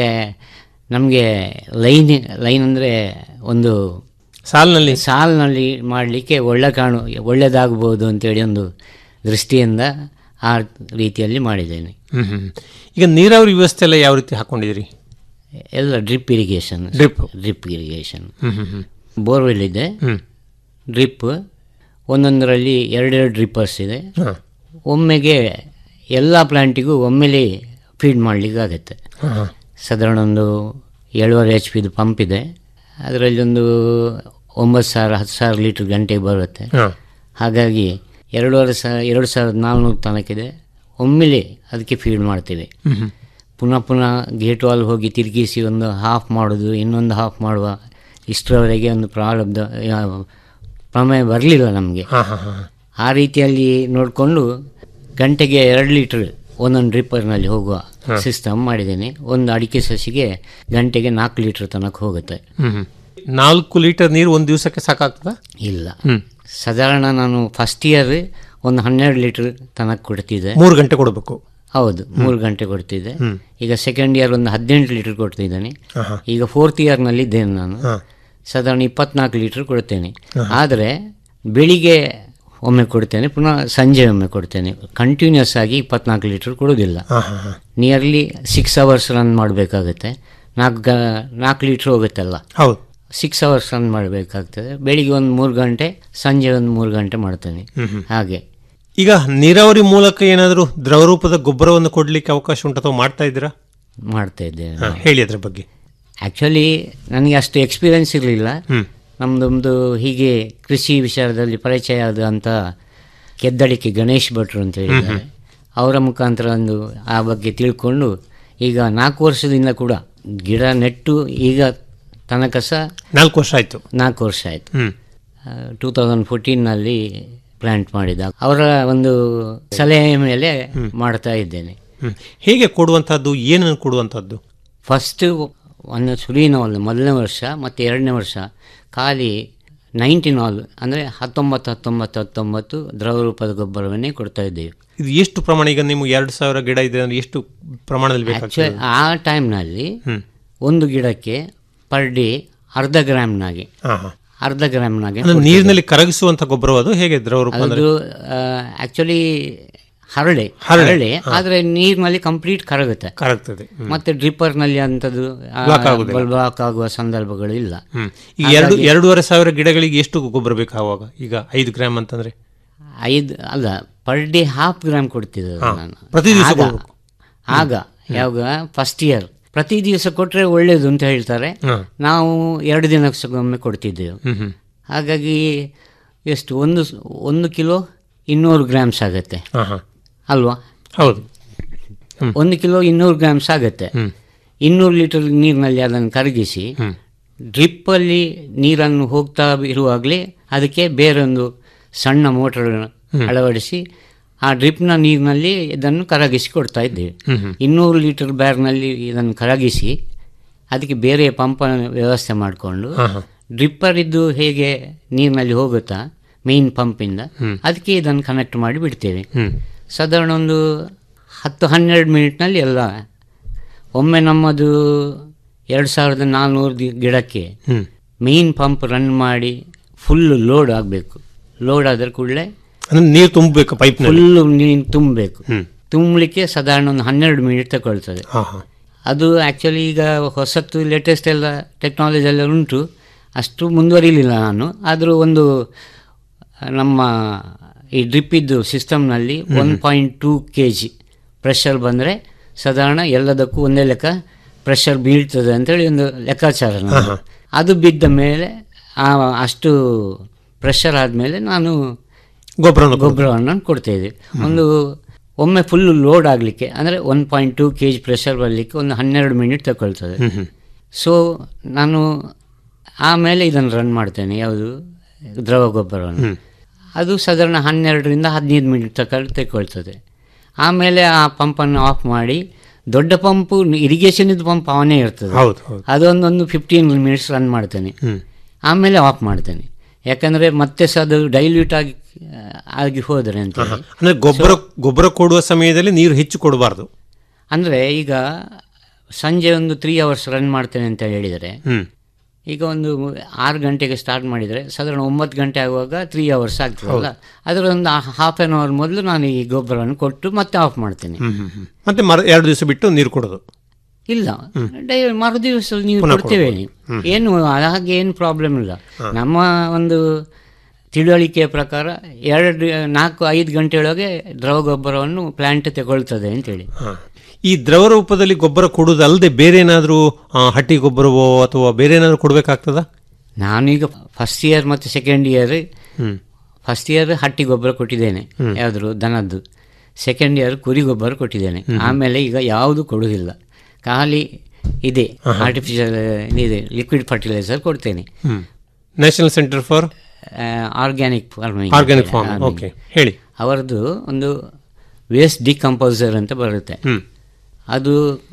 ನಮಗೆ ಲೈನ್ ಲೈನ್ ಅಂದರೆ ಒಂದು ಸಾಲಿನಲ್ಲಿ ಸಾಲಿನಲ್ಲಿ ಮಾಡಲಿಕ್ಕೆ ಒಳ್ಳೆ ಕಾಣು ಒಳ್ಳೆಯದಾಗಬಹುದು ಅಂತೇಳಿ ಒಂದು ದೃಷ್ಟಿಯಿಂದ ಆ ರೀತಿಯಲ್ಲಿ ಮಾಡಿದ್ದೇನೆ ಹ್ಮ್, ಹ್ಮ್. ಈಗ ನೀರಾವರಿ ವ್ಯವಸ್ಥೆ ಎಲ್ಲ ಯಾವ ರೀತಿ ಹಾಕೊಂಡಿದ್ದೀರಿ ಎಲ್ಲ drip irrigation Drip. Drip irrigation ಹ್ಮ್, ಹ್ಮ್, ಹ್ಮ್. ಬೋರ್ವೆಲ್ ಇದೆ ಹ್ಮ್. ಡ್ರಿಪ್ ಒಂದೊಂದರಲ್ಲಿ ಎರಡೆರಡು ಡ್ರಿಪ್ಪರ್ಸ್ ಇದೆ ಹಾ. ಒಮ್ಮೆಗೆ ಎಲ್ಲ ಪ್ಲಾಂಟಿಗೂ ಒಮ್ಮೆಲೆ ಫೀಡ್ ಮಾಡಲಿಕ್ಕೆ ಆಗುತ್ತೆ ಹಾ, ಹಾ. ಸಾಧಾರಣ ಒಂದು ಏಳುವರೆ ಎಚ್ ಪಿದು ಪಂಪ್ ಇದೆ ಅದರಲ್ಲಿ ಒಂದು ಒಂಬತ್ತು ಸಾವಿರ ಹತ್ತು ಸಾವಿರ ಲೀಟ್ರ್ ಗಂಟೆಗೆ ಬರುತ್ತೆ ಹಾ. ಹಾಗಾಗಿ ಎರಡೂವರೆ ಸಾವಿರ ಎರಡು ಸಾವಿರದ ನಾಲ್ನೂರು ತನಕಿದೆ ಒಮ್ಮೆಲೆ ಅದಕ್ಕೆ ಫೀಡ್ ಮಾಡ್ತೀವಿ ಹ್ಮ್, ಹ್ಮ್. ಪುನಃ ಪುನಃ ಗೇಟ್ ವಾಲ್ ಹೋಗಿ ತಿರುಗಿಸಿ ಒಂದು ಹಾಫ್ ಮಾಡೋದು ಇನ್ನೊಂದು ಹಾಫ್ ಮಾಡುವ ಇಷ್ಟರವರೆಗೆ ಒಂದು ಪ್ರಾರಬ್ಧ ಆ, ಪ್ರಮೇಯ ಬರಲಿಲ್ಲ ನಮಗೆ ಹಾ, ಹಾ, ಹಾ. ಆ ರೀತಿಯಲ್ಲಿ ನೋಡಿಕೊಂಡು ಗಂಟೆಗೆ ಎರಡು ಲೀಟ್ರ್ ಒಂದೊಂದು ಡ್ರಿಪ್ಪರ್ನಲ್ಲಿ ಹೋಗುವ ಸಿಸ್ಟಮ್ ಮಾಡಿದ್ದೇನೆ ಒಂದು ಅಡಿಕೆ ಸಸಿಗೆ ಗಂಟೆಗೆ ನಾಲ್ಕು ಲೀಟ್ರ್ ತನಕ ಹೋಗುತ್ತೆ ಹ್ಮ್, ಹ್ಮ್. ನಾಲ್ಕು ಲೀಟರ್ ನೀರು ಒಂದು ದಿವಸಕ್ಕೆ ಸಾಕಾಗ್ತದ ಇಲ್ಲ ಹ್ಮ್. ಸಾಧಾರಣ ನಾನು ಫಸ್ಟ್ ಇಯರ್ ಒಂದು ಹನ್ನೆರಡು ಲೀಟ್ರ್ ತನಕ ಕೊಡ್ತಿದ್ದೆ ಮೂರು ಗಂಟೆ ಕೊಡಬೇಕು ಹೌದು ಮೂರು ಗಂಟೆ ಕೊಡ್ತಿದ್ದೆ ಹ್ಮ್. ಈಗ ಸೆಕೆಂಡ್ ಇಯರ್ ಒಂದು ಹದಿನೆಂಟು ಲೀಟ್ರ್ ಕೊಡ್ತಿದ್ದೇನೆ ಆಹಾ. ಈಗ ಫೋರ್ತ್ ಇಯರ್ನಲ್ಲಿ ಇದ್ದೇನೆ ನಾನು ಹಾ. ಸಾಧಾರಣ ಇಪ್ಪತ್ನಾಲ್ಕು ಲೀಟ್ರ್ ಕೊಡ್ತೇನೆ ಆದರೆ ಬೆಳಿಗ್ಗೆ ಒಮ್ಮೆ ಕೊಡ್ತೇನೆ ಪುನಃ ಸಂಜೆ ಒಮ್ಮೆ ಕೊಡ್ತೇನೆ ಕಂಟಿನ್ಯೂಸ್ ಆಗಿ ಇಪ್ಪತ್ನಾಲ್ಕು ಲೀಟ್ರ್ ಕೊಡೋದಿಲ್ಲ ಹಾ, ಹಾ, ಹಾ. ನಿಯರ್ಲಿ ಸಿಕ್ಸ್ ಅವರ್ಸ್ ರನ್ ಮಾಡಬೇಕಾಗುತ್ತೆ ನಾಲ್ಕು ಗ ನಾಲ್ಕು ಲೀಟ್ರ್ ಹೋಗುತ್ತಲ್ಲ ಹೌದು ಸಿಕ್ಸ್ ಅವರ್ಸ್ ರನ್ ಮಾಡಬೇಕಾಗ್ತದೆ ಬೆಳಿಗ್ಗೆ ಒಂದು ಮೂರು ಗಂಟೆ ಸಂಜೆ ಒಂದು ಮೂರು ಗಂಟೆ ಮಾಡ್ತೇನೆ ಹ್ಮ್, ಹ್ಮ್. ಹಾಗೆ ಈಗ ನೀರಾವರಿ ಮೂಲಕ ಏನಾದರೂ ದ್ರವ ರೂಪದ ಗೊಬ್ಬರವನ್ನು ಕೊಡ್ಲಿಕ್ಕೆ ಅವಕಾಶ ಉಂಟು ಅಥವಾ ಮಾಡ್ತಾ ಇದ್ದೀರಾ ಮಾಡ್ತಾ ಇದ್ದೇನೆ ಹಾ, ಹೇಳಿ ಅದ್ರ ಬಗ್ಗೆ ಆ್ಯಕ್ಚುಲಿ ನನಗೆ ಅಷ್ಟು ಎಕ್ಸ್ಪೀರಿಯನ್ಸ್ ಇರಲಿಲ್ಲ ಹ್ಮ್. ನಮ್ಮದೊಂದು ಹೀಗೆ ಕೃಷಿ ವಿಚಾರದಲ್ಲಿ ಪರಿಚಯ ಆದ ಅಂತ ಕೆದ್ದಳಿಕೆ ಗಣೇಶ್ ಭಟ್ರು ಅಂತ ಹೇಳಿದ್ದಾರೆ ಅವರ ಮುಖಾಂತರ ಒಂದು ಆ ಬಗ್ಗೆ ತಿಳ್ಕೊಂಡು ಈಗ ನಾಲ್ಕು ವರ್ಷದಿಂದ ಕೂಡ ಗಿಡ ನೆಟ್ಟು ಈಗ ತನಕ ಸಹ ನಾಲ್ಕು ವರ್ಷ ಆಯ್ತು ನಾಲ್ಕು ವರ್ಷ ಆಯಿತು ಹ್ಮ್ ಟೂ ತೌಸಂಡ್ ಫೋರ್ಟೀನ್ನಲ್ಲಿ ಪ್ಲಾಂಟ್ ಮಾಡಿದ ಅವರ ಒಂದು ಸಲಹೆ ಮೇಲೆ ಮಾಡ್ತಾ ಇದ್ದೇನೆ ಹ್ಮ್ ಹೇಗೆ ಕೊಡುವಂತಹದ್ದು ಏನನ್ನು ಕೊಡುವಂತಹದ್ದು ಫಸ್ಟ್ ಒಂದು ಸುಲಿನವಾಲ್ ಮೊದಲನೇ ವರ್ಷ ಮತ್ತು ಎರಡನೇ ವರ್ಷ ಖಾಲಿ ನೈನ್ಟೀನ್ ಆಲ್ ಅಂದರೆ ಹತ್ತೊಂಬತ್ತು ಹತ್ತೊಂಬತ್ತು ಹತ್ತೊಂಬತ್ತು ದ್ರವ ರೂಪದ ಗೊಬ್ಬರವನ್ನೇ ಕೊಡ್ತಾ ಇದ್ದೇವೆ ಇದು ಎಷ್ಟು ಪ್ರಮಾಣ ಈಗ ನಿಮ್ಗೆ ಎರಡು ಸಾವಿರ ಗಿಡ ಇದೆ ಅಂದ್ರೆ ಎಷ್ಟು ಪ್ರಮಾಣದಲ್ಲಿ ಬೇಕಾಗ್ತದೆ ಆ್ಯಕ್ಚುಲಿ ಆ ಟೈಮ್ನಲ್ಲಿ ಹ್ಮ್ ಒಂದು ಗಿಡಕ್ಕೆ ಪರ್ ಡೇ ಅರ್ಧ ಗ್ರಾಮ್ನಾಗೆ ಹಾ ಹಾ ಅರ್ಧ ಗ್ರಾಮ್ನಾಗೆ ಅಂದ್ರೆ ನೀರಿನಲ್ಲಿ ಕರಗಿಸುವಂತ ಗೊಬ್ಬರ ಅದು ಹೇಗೆ ದ್ರವ ರೂಪ ಅಂದ್ರೆ ಅದು ಆ್ಯಕ್ಚುಲಿ ಹರಳೆ ಹರಳೆ, ಹರಳೆ ಆದರೆ ನೀರಿನಲ್ಲಿ ಕಂಪ್ಲೀಟ್ ಕರಗುತ್ತೆ ಕರಗ್ತದೆ ಹ್ಮ್. ಮತ್ತೆ ಡ್ರಿಪ್ಪರ್ನಲ್ಲಿ ಅಂಥದ್ದು Block ಆಗುದಿಲ್ಲ. ಬ್ಲಾಕ್ ಆಗುವ ಸಂದರ್ಭಗಳು ಇಲ್ಲ ಹ್ಮ್ ಈಗ ಎರಡು ಎರಡೂವರೆ ಸಾವಿರ ಗಿಡಗಳಿಗೆ ಎಷ್ಟು ಗೊಬ್ಬರ ಬೇಕು ಆವಾಗ ಈಗ ಐದು ಗ್ರಾಮ್ ಅಂತಂದ್ರೆ ಐದು ಅಲ್ಲ ಪರ್ ಡೇ ಹಾಫ್ ಗ್ರಾಮ್ ಕೊಡ್ತಿದ್ದೆ ಹಾ, ನಾನು ಪ್ರತಿ ದಿವಸ ಆಗ- ಕೊಡ್ಬೇಕು. ಆಗ ಯಾವಾಗ ಫಸ್ಟ್ ಇಯರ್ ಪ್ರತಿ ದಿವಸ ಕೊಟ್ಟರೆ ಒಳ್ಳೇದು ಅಂತ ಹೇಳ್ತಾರೆ ಹಾ. ನಾವು ಎರಡು ದಿನಕ್ಕೊಮ್ಮೆ ಕೊಡ್ತಿದ್ದೆವು ಹ್ಮ್ ಹ್ಮ್ ಹಾಗಾಗಿ ಎಷ್ಟು ಒಂದು ಸ್- ಒಂದು ಕಿಲೋ ಇನ್ನೂರು ಗ್ರಾಮ್ಸ್ ಆಗುತ್ತೆ ಹಾ ಹಾ ಅಲ್ವಾ ಹೌದು ಒಂದು ಕಿಲೋ ಇನ್ನೂರು ಗ್ರಾಮ್ಸ್ ಆಗುತ್ತೆ ಹ್ಮ್. ಇನ್ನೂರು ಲೀಟರ್ ನೀರಿನಲ್ಲಿ ಅದನ್ನು ಕರಗಿಸಿ ಹ್ಮ್. ಡ್ರಿಪ್ಪಲ್ಲಿ ನೀರನ್ನು ಹೋಗ್ತಾ ಇರುವಾಗಲೇ ಅದಕ್ಕೆ ಬೇರೊಂದು ಸಣ್ಣ ಮೋಟರ್ ಅಳವಡಿಸಿ ಆ ಡ್ರಿಪ್ನ ನೀರಿನಲ್ಲಿ ಇದನ್ನು ಕರಗಿಸಿ ಕೊಡ್ತಾ ಇದ್ದೇವೆ ಹ್ಮ್ ಹ್ಮ್. ಇನ್ನೂರು ಲೀಟರ್ ಬ್ಯಾರ್ನಲ್ಲಿ ಇದನ್ನು ಕರಗಿಸಿ ಅದಕ್ಕೆ ಬೇರೆ ಪಂಪ್ ವ್ಯವಸ್ಥೆ ಮಾಡಿಕೊಂಡು ಹಾ, ಹಾ. ಡ್ರಿಪ್ಪರ್ ಇದ್ದು ಹೇಗೆ ನೀರಿನಲ್ಲಿ ಹೋಗುತ್ತಾ ಮೇನ್ ಪಂಪಿಂದ ಅದಕ್ಕೆ ಇದನ್ನು ಕನೆಕ್ಟ್ ಮಾಡಿ ಬಿಡ್ತೇವೆ ಹ್ಮ್ ಸಾಧಾರಣ ಒಂದು ಹತ್ತು ಹನ್ನೆರಡು ಮಿನಿಟ್ನಲ್ಲಿ ಎಲ್ಲ ಒಮ್ಮೆ ನಮ್ಮದು ಎರಡು ಸಾವಿರದ ನಾಲ್ನೂರು ದಿ- ಗಿಡಕ್ಕೆ ಹ್ಮ್ ಮೇನ್ ಪಂಪ್ ರನ್ ಮಾಡಿ ಫುಲ್ ಲೋಡ್ ಆಗಬೇಕು ಲೋಡ್ ಆದ ಕೂಡಲೇ ಅಂದ್ರೆ ನೀರು ತುಂಬಬೇಕು ಪೈಪ್ನಲ್ಲಿ ಫುಲ್ಲು ನೀರು ತುಂಬಬೇಕು ಹ್ಮ್. ತುಂಬಲಿಕ್ಕೆ ಸಾಧಾರಣ ಒಂದು ಹನ್ನೆರಡು ಮಿನಿಟ್ ತಗೊಳ್ತದೆ ಹಾ ಹಾ ಅದು ಆ್ಯಕ್ಚುಲಿ ಈಗ ಹೊಸತ್ತು ಲೇಟೆಸ್ಟ್ ಎಲ್ಲ ಟೆಕ್ನಾಲಜಿ ಎಲ್ಲ ಉಂಟು ಅಷ್ಟು ಮುಂದುವರಿಲಿಲ್ಲ ನಾನು ಆದರೂ ಒಂದು ನಮ್ಮ ಈ ಡ್ರಿಪ್ಪಿದ್ದು ಸಿಸ್ಟಮ್ನಲ್ಲಿ one point two K G pressure ಬಂದರೆ ಸಾಧಾರಣ ಎಲ್ಲದಕ್ಕೂ ಒಂದೇ ಲೆಕ್ಕ ಪ್ರೆಷರ್ ಬೀಳ್ತದೆ ಅಂತೇಳಿ ಒಂದು ಲೆಕ್ಕಾಚಾರ ನನ್ನದು. ಅದು ಬಿದ್ದ ಮೇಲೆ ಆ ಅಷ್ಟು ಪ್ರೆಷರ್ ಆದಮೇಲೆ ನಾನು ಗೊಬ್ಬರವನ್ನು ಗೊಬ್ಬರವನ್ನು ಕೊಡ್ತಾಯಿದ್ವಿ ಒಂದು ಒಮ್ಮೆ ಫುಲ್ ಲೋಡ್ ಆಗಲಿಕ್ಕೆ ಅಂದರೆ one point two K G pressure ಬರಲಿಕ್ಕೆ ಒಂದು ಹನ್ನೆರಡು ಮಿನಿಟ್ ತಗೊಳ್ತದೆ ಸೊ ನಾನು ಆಮೇಲೆ ಇದನ್ನು ರನ್ ಮಾಡ್ತೇನೆ ಯಾವುದು ದ್ರವ ಗೊಬ್ಬರವನ್ನು ಅದು ಸಾಧಾರಣ ಹನ್ನೆರಡರಿಂದ ಹದಿನೈದು ಮಿನಿಟ್ ತಗೊಳ್ ತೆಗೊಳ್ತದೆ ಆಮೇಲೆ ಆ ಪಂಪನ್ನು ಆಫ್ ಮಾಡಿ ದೊಡ್ಡ ಪಂಪು ಇರಿಗೇಷನ್ ಇದ್ದು ಪಂಪ್ ಅವನೇ ಇರ್ತದೆ ಹೌದು ಹೌದು ಅದೊಂದೊಂದು ಫಿಫ್ಟೀನ್ ಮಿನಿಟ್ಸ್ ರನ್ ಮಾಡ್ತೇನೆ ಹ್ಮ್ ಆಮೇಲೆ ಆಫ್ ಮಾಡ್ತೇನೆ ಯಾಕಂದರೆ ಮತ್ತೆ ಸಹ ಅದು ಡೈಲ್ಯೂಟ್ ಆಗಿ ಆಗಿ ಹೋದರೆ ಅಂತ ಹೇಳಿ. ಅಂದ್ರೆ ಗೊಬ್ಬರ ಗೊಬ್ಬರ ಕೊಡುವ ಸಮಯದಲ್ಲಿ ನೀರು ಹೆಚ್ಚು ಕೊಡಬಾರ್ದು ಅಂದರೆ ಈಗ ಸಂಜೆ ಒಂದು ತ್ರೀ ಅವರ್ಸ್ ರನ್ ಮಾಡ್ತೇನೆ ಅಂತ ಹೇಳಿದರೆ ಹ್ಮ್ ಈಗ ಒಂದು ಆರು ಗಂಟೆಗೆ ಸ್ಟಾರ್ಟ್ ಮಾಡಿದರೆ ಸಾಧಾರಣ ಒಂಬತ್ತು ಗಂಟೆ ಆಗುವಾಗ ತ್ರೀ ಅವರ್ಸ್ ಆಗ್ತದಲ್ಲ ಅದರ ಒಂದು ಹಾಫ್ ಆನ್ ಅವರ್ ಮೊದಲು ನಾನು ಈ ಗೊಬ್ಬರವನ್ನು ಕೊಟ್ಟು ಮತ್ತೆ ಆಫ್ ಮಾಡ್ತೇನೆ ಹ್ಮ್ ಹ್ಮ್ ಹ್ಮ್. ಮತ್ತೆ ಮರ ಎರಡು ದಿವಸ ಬಿಟ್ಟು ನೀರು ಕೊಡೋದು ಇಲ್ಲ ಡೈ ಮರು ದಿವಸ ನೀವು ಕೊಡ್ತೇವೆ ಏನು ಹಾಗೆ ಏನು ಪ್ರಾಬ್ಲಮ್ ಇಲ್ಲ ನಮ್ಮ ಒಂದು ತಿಳುವಳಿಕೆಯ ಪ್ರಕಾರ ಎರಡು ನಾಲ್ಕು ಐದು ಗಂಟೆಯೊಳಗೆ ದ್ರವ ಗೊಬ್ಬರವನ್ನು ಪ್ಲಾಂಟ್ ತಗೊಳ್ತದೆ ಅಂತೇಳಿ ಹಾ. ಈ ದ್ರವ ರೂಪದಲ್ಲಿ ಗೊಬ್ಬರ ಕೊಡುವುದಲ್ಲದೆ ಬೇರೆ ಏನಾದರೂ ಹಟ್ಟಿ ಗೊಬ್ಬರವೋ ಅಥವಾ ಬೇರೆ ಏನಾದರೂ ಕೊಡಬೇಕಾಗ್ತದಾ ನಾನೀಗ ಫಸ್ಟ್ ಇಯರ್ ಮತ್ತು ಸೆಕೆಂಡ್ ಇಯರ್ ಹ್ಮ್ ಫಸ್ಟ್ ಇಯರ್ ಹಟ್ಟಿ ಗೊಬ್ಬರ ಕೊಟ್ಟಿದ್ದೇನೆ ಯಾವ್ದು ದನದ್ದು ಸೆಕೆಂಡ್ ಇಯರ್ ಕುರಿ ಗೊಬ್ಬರ ಕೊಟ್ಟಿದ್ದೇನೆ ಆಮೇಲೆ ಈಗ ಯಾವುದು ಕೊಡುವುದಿಲ್ಲ ಖಾಲಿ ಇದೆ ಆರ್ಟಿಫಿಷಿಯಲ್ ಇದೆ ಲಿಕ್ವಿಡ್ ಫರ್ಟಿಲೈಸರ್ ಕೊಡ್ತೇನೆ ಹ್ಮ್ national centre for organic farming organic farm okay ಹೇಳಿ ಅವರದ್ದು ಒಂದು ವೇಸ್ಟ್ ಡಿಕಂಪೋಸರ್ ಅಂತ ಬರುತ್ತೆ ಹ್ಮ್ ಅದು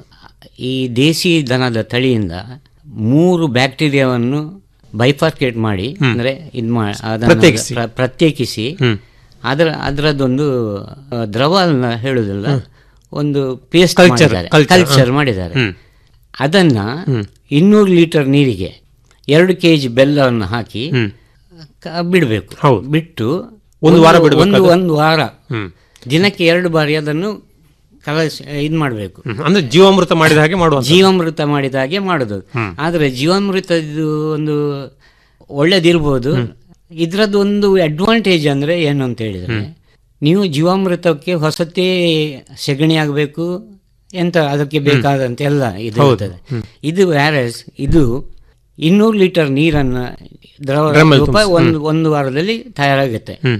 ಈ ದೇಸಿ ದನದ ತಳಿಯಿಂದ ಮೂರು ಬ್ಯಾಕ್ಟೀರಿಯಾವನ್ನು ಬೈಫಾರ್ಕೇಟ್ ಮಾಡಿ ಅಂದರೆ ಇದು ಮಾ ಅದನ್ನ ಪ್ರತ್ಯೇಕಿಸಿ. ಪ್ರ- ಪ್ರತ್ಯೇಕಿಸಿ ಹ್ಮ್ ಅದರ ಅದರದ್ದೊಂದು ಆ, ದ್ರವ ಅಲ್ಲ ಹೇಳುವುದಿಲ್ಲ ಒಂದು ಪೇಸ್ಟ್ Culture, ಮಾಡಿದ್ದಾರೆ culture, ಕಲ್ಚರ್ ಮಾಡಿದ್ದಾರೆ ಹ್ಮ್. ಅದನ್ನ ಇನ್ನೂರು ಲೀಟರ್ ನೀರಿಗೆ ಎರಡು ಕೆ ಜಿ ಬೆಲ್ಲವನ್ನು ಹಾಕಿ ಹ್ಮ್. ಕ- ಬಿಡಬೇಕು ಹೌದು. ಬಿಟ್ಟು ಒಂದು ವಾರ ಒಂದು- ಬಿಡ್ಬೇಕಾ ಒಂದು ಅದು? ಒಂದು ವಾರ ಹ್ಮ್ ದಿನಕ್ಕೆ ಎರಡು ಬಾರಿ ಅದನ್ನು ಕಲಸಿ ಇದು ಮಾಡಬೇಕು ಹ್ಮ್. ಅಂದ್ರೆ ಜೀವಾಮೃತ ಮಾಡಿದ ಹಾಗೆ ಮಾಡುವ ಜೀವಾಮೃತ ಮಾಡಿದ ಹಾಗೆ ಮಾಡೋದು ಆದರೆ ಜೀವಾಮೃತದ್ದು ಒಂದು ಒಳ್ಳೇದಿರ್ಬೋದು ಇದರದ್ದು ಒಂದು ಅಡ್ವಾಂಟೇಜ್ ಅಂದರೆ ಏನು ಅಂತ ಹೇಳಿದರೆ ನೀವು ಜೀವಾಮೃತಕ್ಕೆ ಹೊಸತೇ ಸೆಗಣಿ ಆಗಬೇಕು ಎಂತ ಅದಕ್ಕೆ ಬೇಕಾದಂತ ಎಲ್ಲ ಇದು ಇರ್ತದೆ ಇದು ವ್ಯಾರಸ್ ಇದು ಇನ್ನೂರು ಲೀಟರ್ ನೀರನ್ನು ದ್ರವ ಡ್ರಮ್ಮಲ್ಲಿ ರೂಪ ಒಂದು ಒಂದು ವಾರದಲ್ಲಿ ತಯಾರಾಗುತ್ತೆ ಹ್ಮ್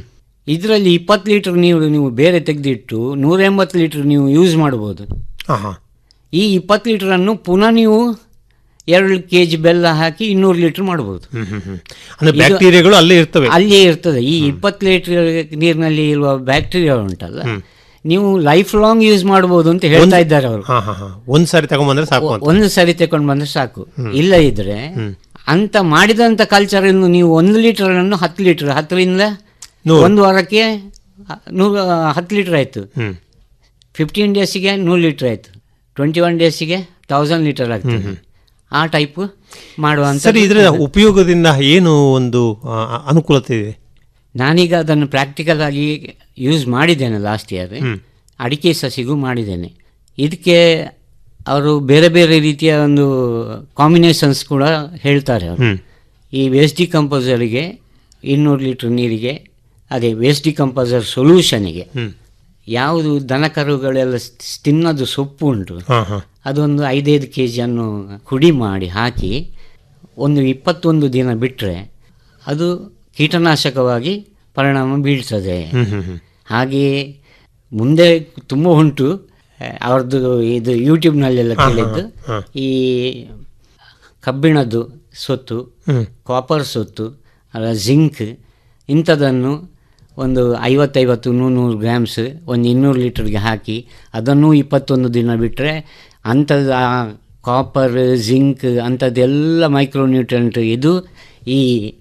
ಇದರಲ್ಲಿ ಇಪ್ಪತ್ತು ಲೀಟರ್ ನೀರು ನೀವು ಬೇರೆ ತೆಗೆದಿಟ್ಟು ನೂರ ಎಂಬತ್ತು ಲೀಟರ್ ನೀವು ಯೂಸ್ ಮಾಡ್ಬೋದು ಹಾಂ ಹಾಂ ಈ ಇಪ್ಪತ್ತು ಲೀಟರನ್ನು ಪುನಃ ನೀವು ಎರಡು ಕೆ ಜಿ ಬೆಲ್ಲ ಹಾಕಿ ಇನ್ನೂರು ಲೀಟರ್ ಮಾಡ್ಬೋದು ಹ್ಮ್ ಹ್ಮ್ ಹ್ಮ್ ಅಂದ್ರೆ ಇದು- ಬ್ಯಾಕ್ಟೀರಿಯಾಗಳು ಅಲ್ಲೇ ಇರ್ತವೆ ಅಲ್ಲೇ ಇರ್ತದೆ ಈ ಇಪ್ಪತ್ತು ಲೀಟರ್ ನೀರಿನಲ್ಲಿ ಇರುವ ಬ್ಯಾಕ್ಟೀರಿಯಾ ಉಂಟಲ್ಲ ನೀವು ಲೈಫ್ ಲಾಂಗ್ ಯೂಸ್ ಮಾಡ್ಬೋದು ಅಂತ ಹೇಳ್ತಾ ಇದ್ದಾರೆ ಅವರು ಹಾ ಹಾ ಹಾ ಒಂದ್ ಸಾರಿ ತಗೊಂಬಂದ್ರೆ ಸಾಕು ಅಂತ ಒಂದು ಸರಿ ತಗೊಂಡು ಬಂದ್ರೆ ಸಾಕು ಇಲ್ಲ ಇದ್ರೆ ಅಂತ ಮಾಡಿದಂತ ಕಲ್ಚರ್ ನೀವು ಒಂದು ಲೀಟರ್ ಅನ್ನು ಹತ್ತು ಲೀಟರ್ ಹತ್ತರಿಂದ ಒಂದು ವಾರಕ್ಕೆ ಹ- ನೂರ ಹತ್ತು ಲೀಟರ್ ಆಯ್ತು ಹ್ಮ್ ಫಿಫ್ಟೀನ್ ಡೇಸಿಗೆ ನೂರು ಲೀಟರ್ ಆಯ್ತು ಟ್ವೆಂಟಿ ಒನ್ ಡೇಸಿಗೆ ತೌಸಂಡ್ ಲೀಟರ್ ಆಗ್ತದೆ ಆ ಟೈಪ್ ಮಾಡುವಂತ ಸರಿ ಇದರ ಉಪಯೋಗದಿಂದ ಏನು ಒಂದು ಆ, ಅನುಕೂಲತೆ ಇದೆ ನಾನೀಗ ಅದನ್ನು ಪ್ರಾಕ್ಟಿಕಲ್ ಆಗಿ ಯೂಸ್ ಮಾಡಿದ್ದೇನೆ ಲಾಸ್ಟ್ ಇಯರ್ ಅಡಿಕೆ ಸಸಿಗೂ ಮಾಡಿದ್ದೇನೆ ಇದಕ್ಕೆ ಅವರು ಬೇರೆ ಬೇರೆ ರೀತಿಯ ಒಂದು ಕಾಂಬಿನೇಷನ್ಸ್ ಕೂಡ ಹೇಳ್ತಾರೆ ಅವರು ಈ ವೇಸ್ಟ್ ಡಿಕಂಪೋಸರಿಗೆ ಇನ್ನೂರು ಲೀಟ್ರ್ ನೀರಿಗೆ ಅದೇ ವೇಸ್ಟ್ ಡಿಕಂಪೋಸರ್ ಸೊಲ್ಯೂಷನಿಗೆ ಯಾವುದು ದನಕರುಗಳೆಲ್ಲ ಸ್- ತಿನ್ನೋದು ಸೊಪ್ಪು ಉಂಟು ಹಾ ಹಾ ಅದೊಂದು ಐದೈದು ಕೆ ಜಿಯನ್ನು ಹುಡಿ ಮಾಡಿ ಹಾಕಿ ಒಂದು ಇಪ್ಪತ್ತೊಂದು ದಿನ ಬಿಟ್ಟರೆ ಅದು ಕೀಟನಾಶಕವಾಗಿ ಪರಿಣಾಮ ಬೀಳ್ತದೆ ಹ್ಮ್ ಹ್ಮ್ ಹ್ಮ್ ಹಾಗೆಯೇ ಮುಂದೆ ತುಂಬ ಉಂಟು ಆ, ಅವ್ರದ್ದು ಇದು ಯೂಟ್ಯೂಬ್ನಲ್ಲೆಲ್ಲ ಹಾ, ಹಾ, ಕೇಳಿದ್ದು ಹಾ. ಈ ಕಬ್ಬಿಣದ್ದು ಸೊತ್ತು ಹ್ಮ್. ಕಾಪರ್ ಸೊತ್ತು ಅಲ್ಲ ಜಿಂಕ್ ಇಂಥದನ್ನು ಒಂದು ಐವತ್ತೈವತ್ತು ನೂರು ಗ್ರಾಮ್ಸ್ ಒಂದು ಇನ್ನೂರು ಲೀಟರ್ಗೆ ಹಾಕಿ ಅದನ್ನು ಇಪ್ಪತ್ತೊಂದು ದಿನ ಬಿಟ್ಟರೆ ಅಂಥದ್ದು ಆ ಕಾಪರ್ ಜಿಂಕ್ ಅಂಥದ್ದೆಲ್ಲ ಮೈಕ್ರೋನ್ಯೂಟ್ರೆಂಟ್ ಇದು ಈ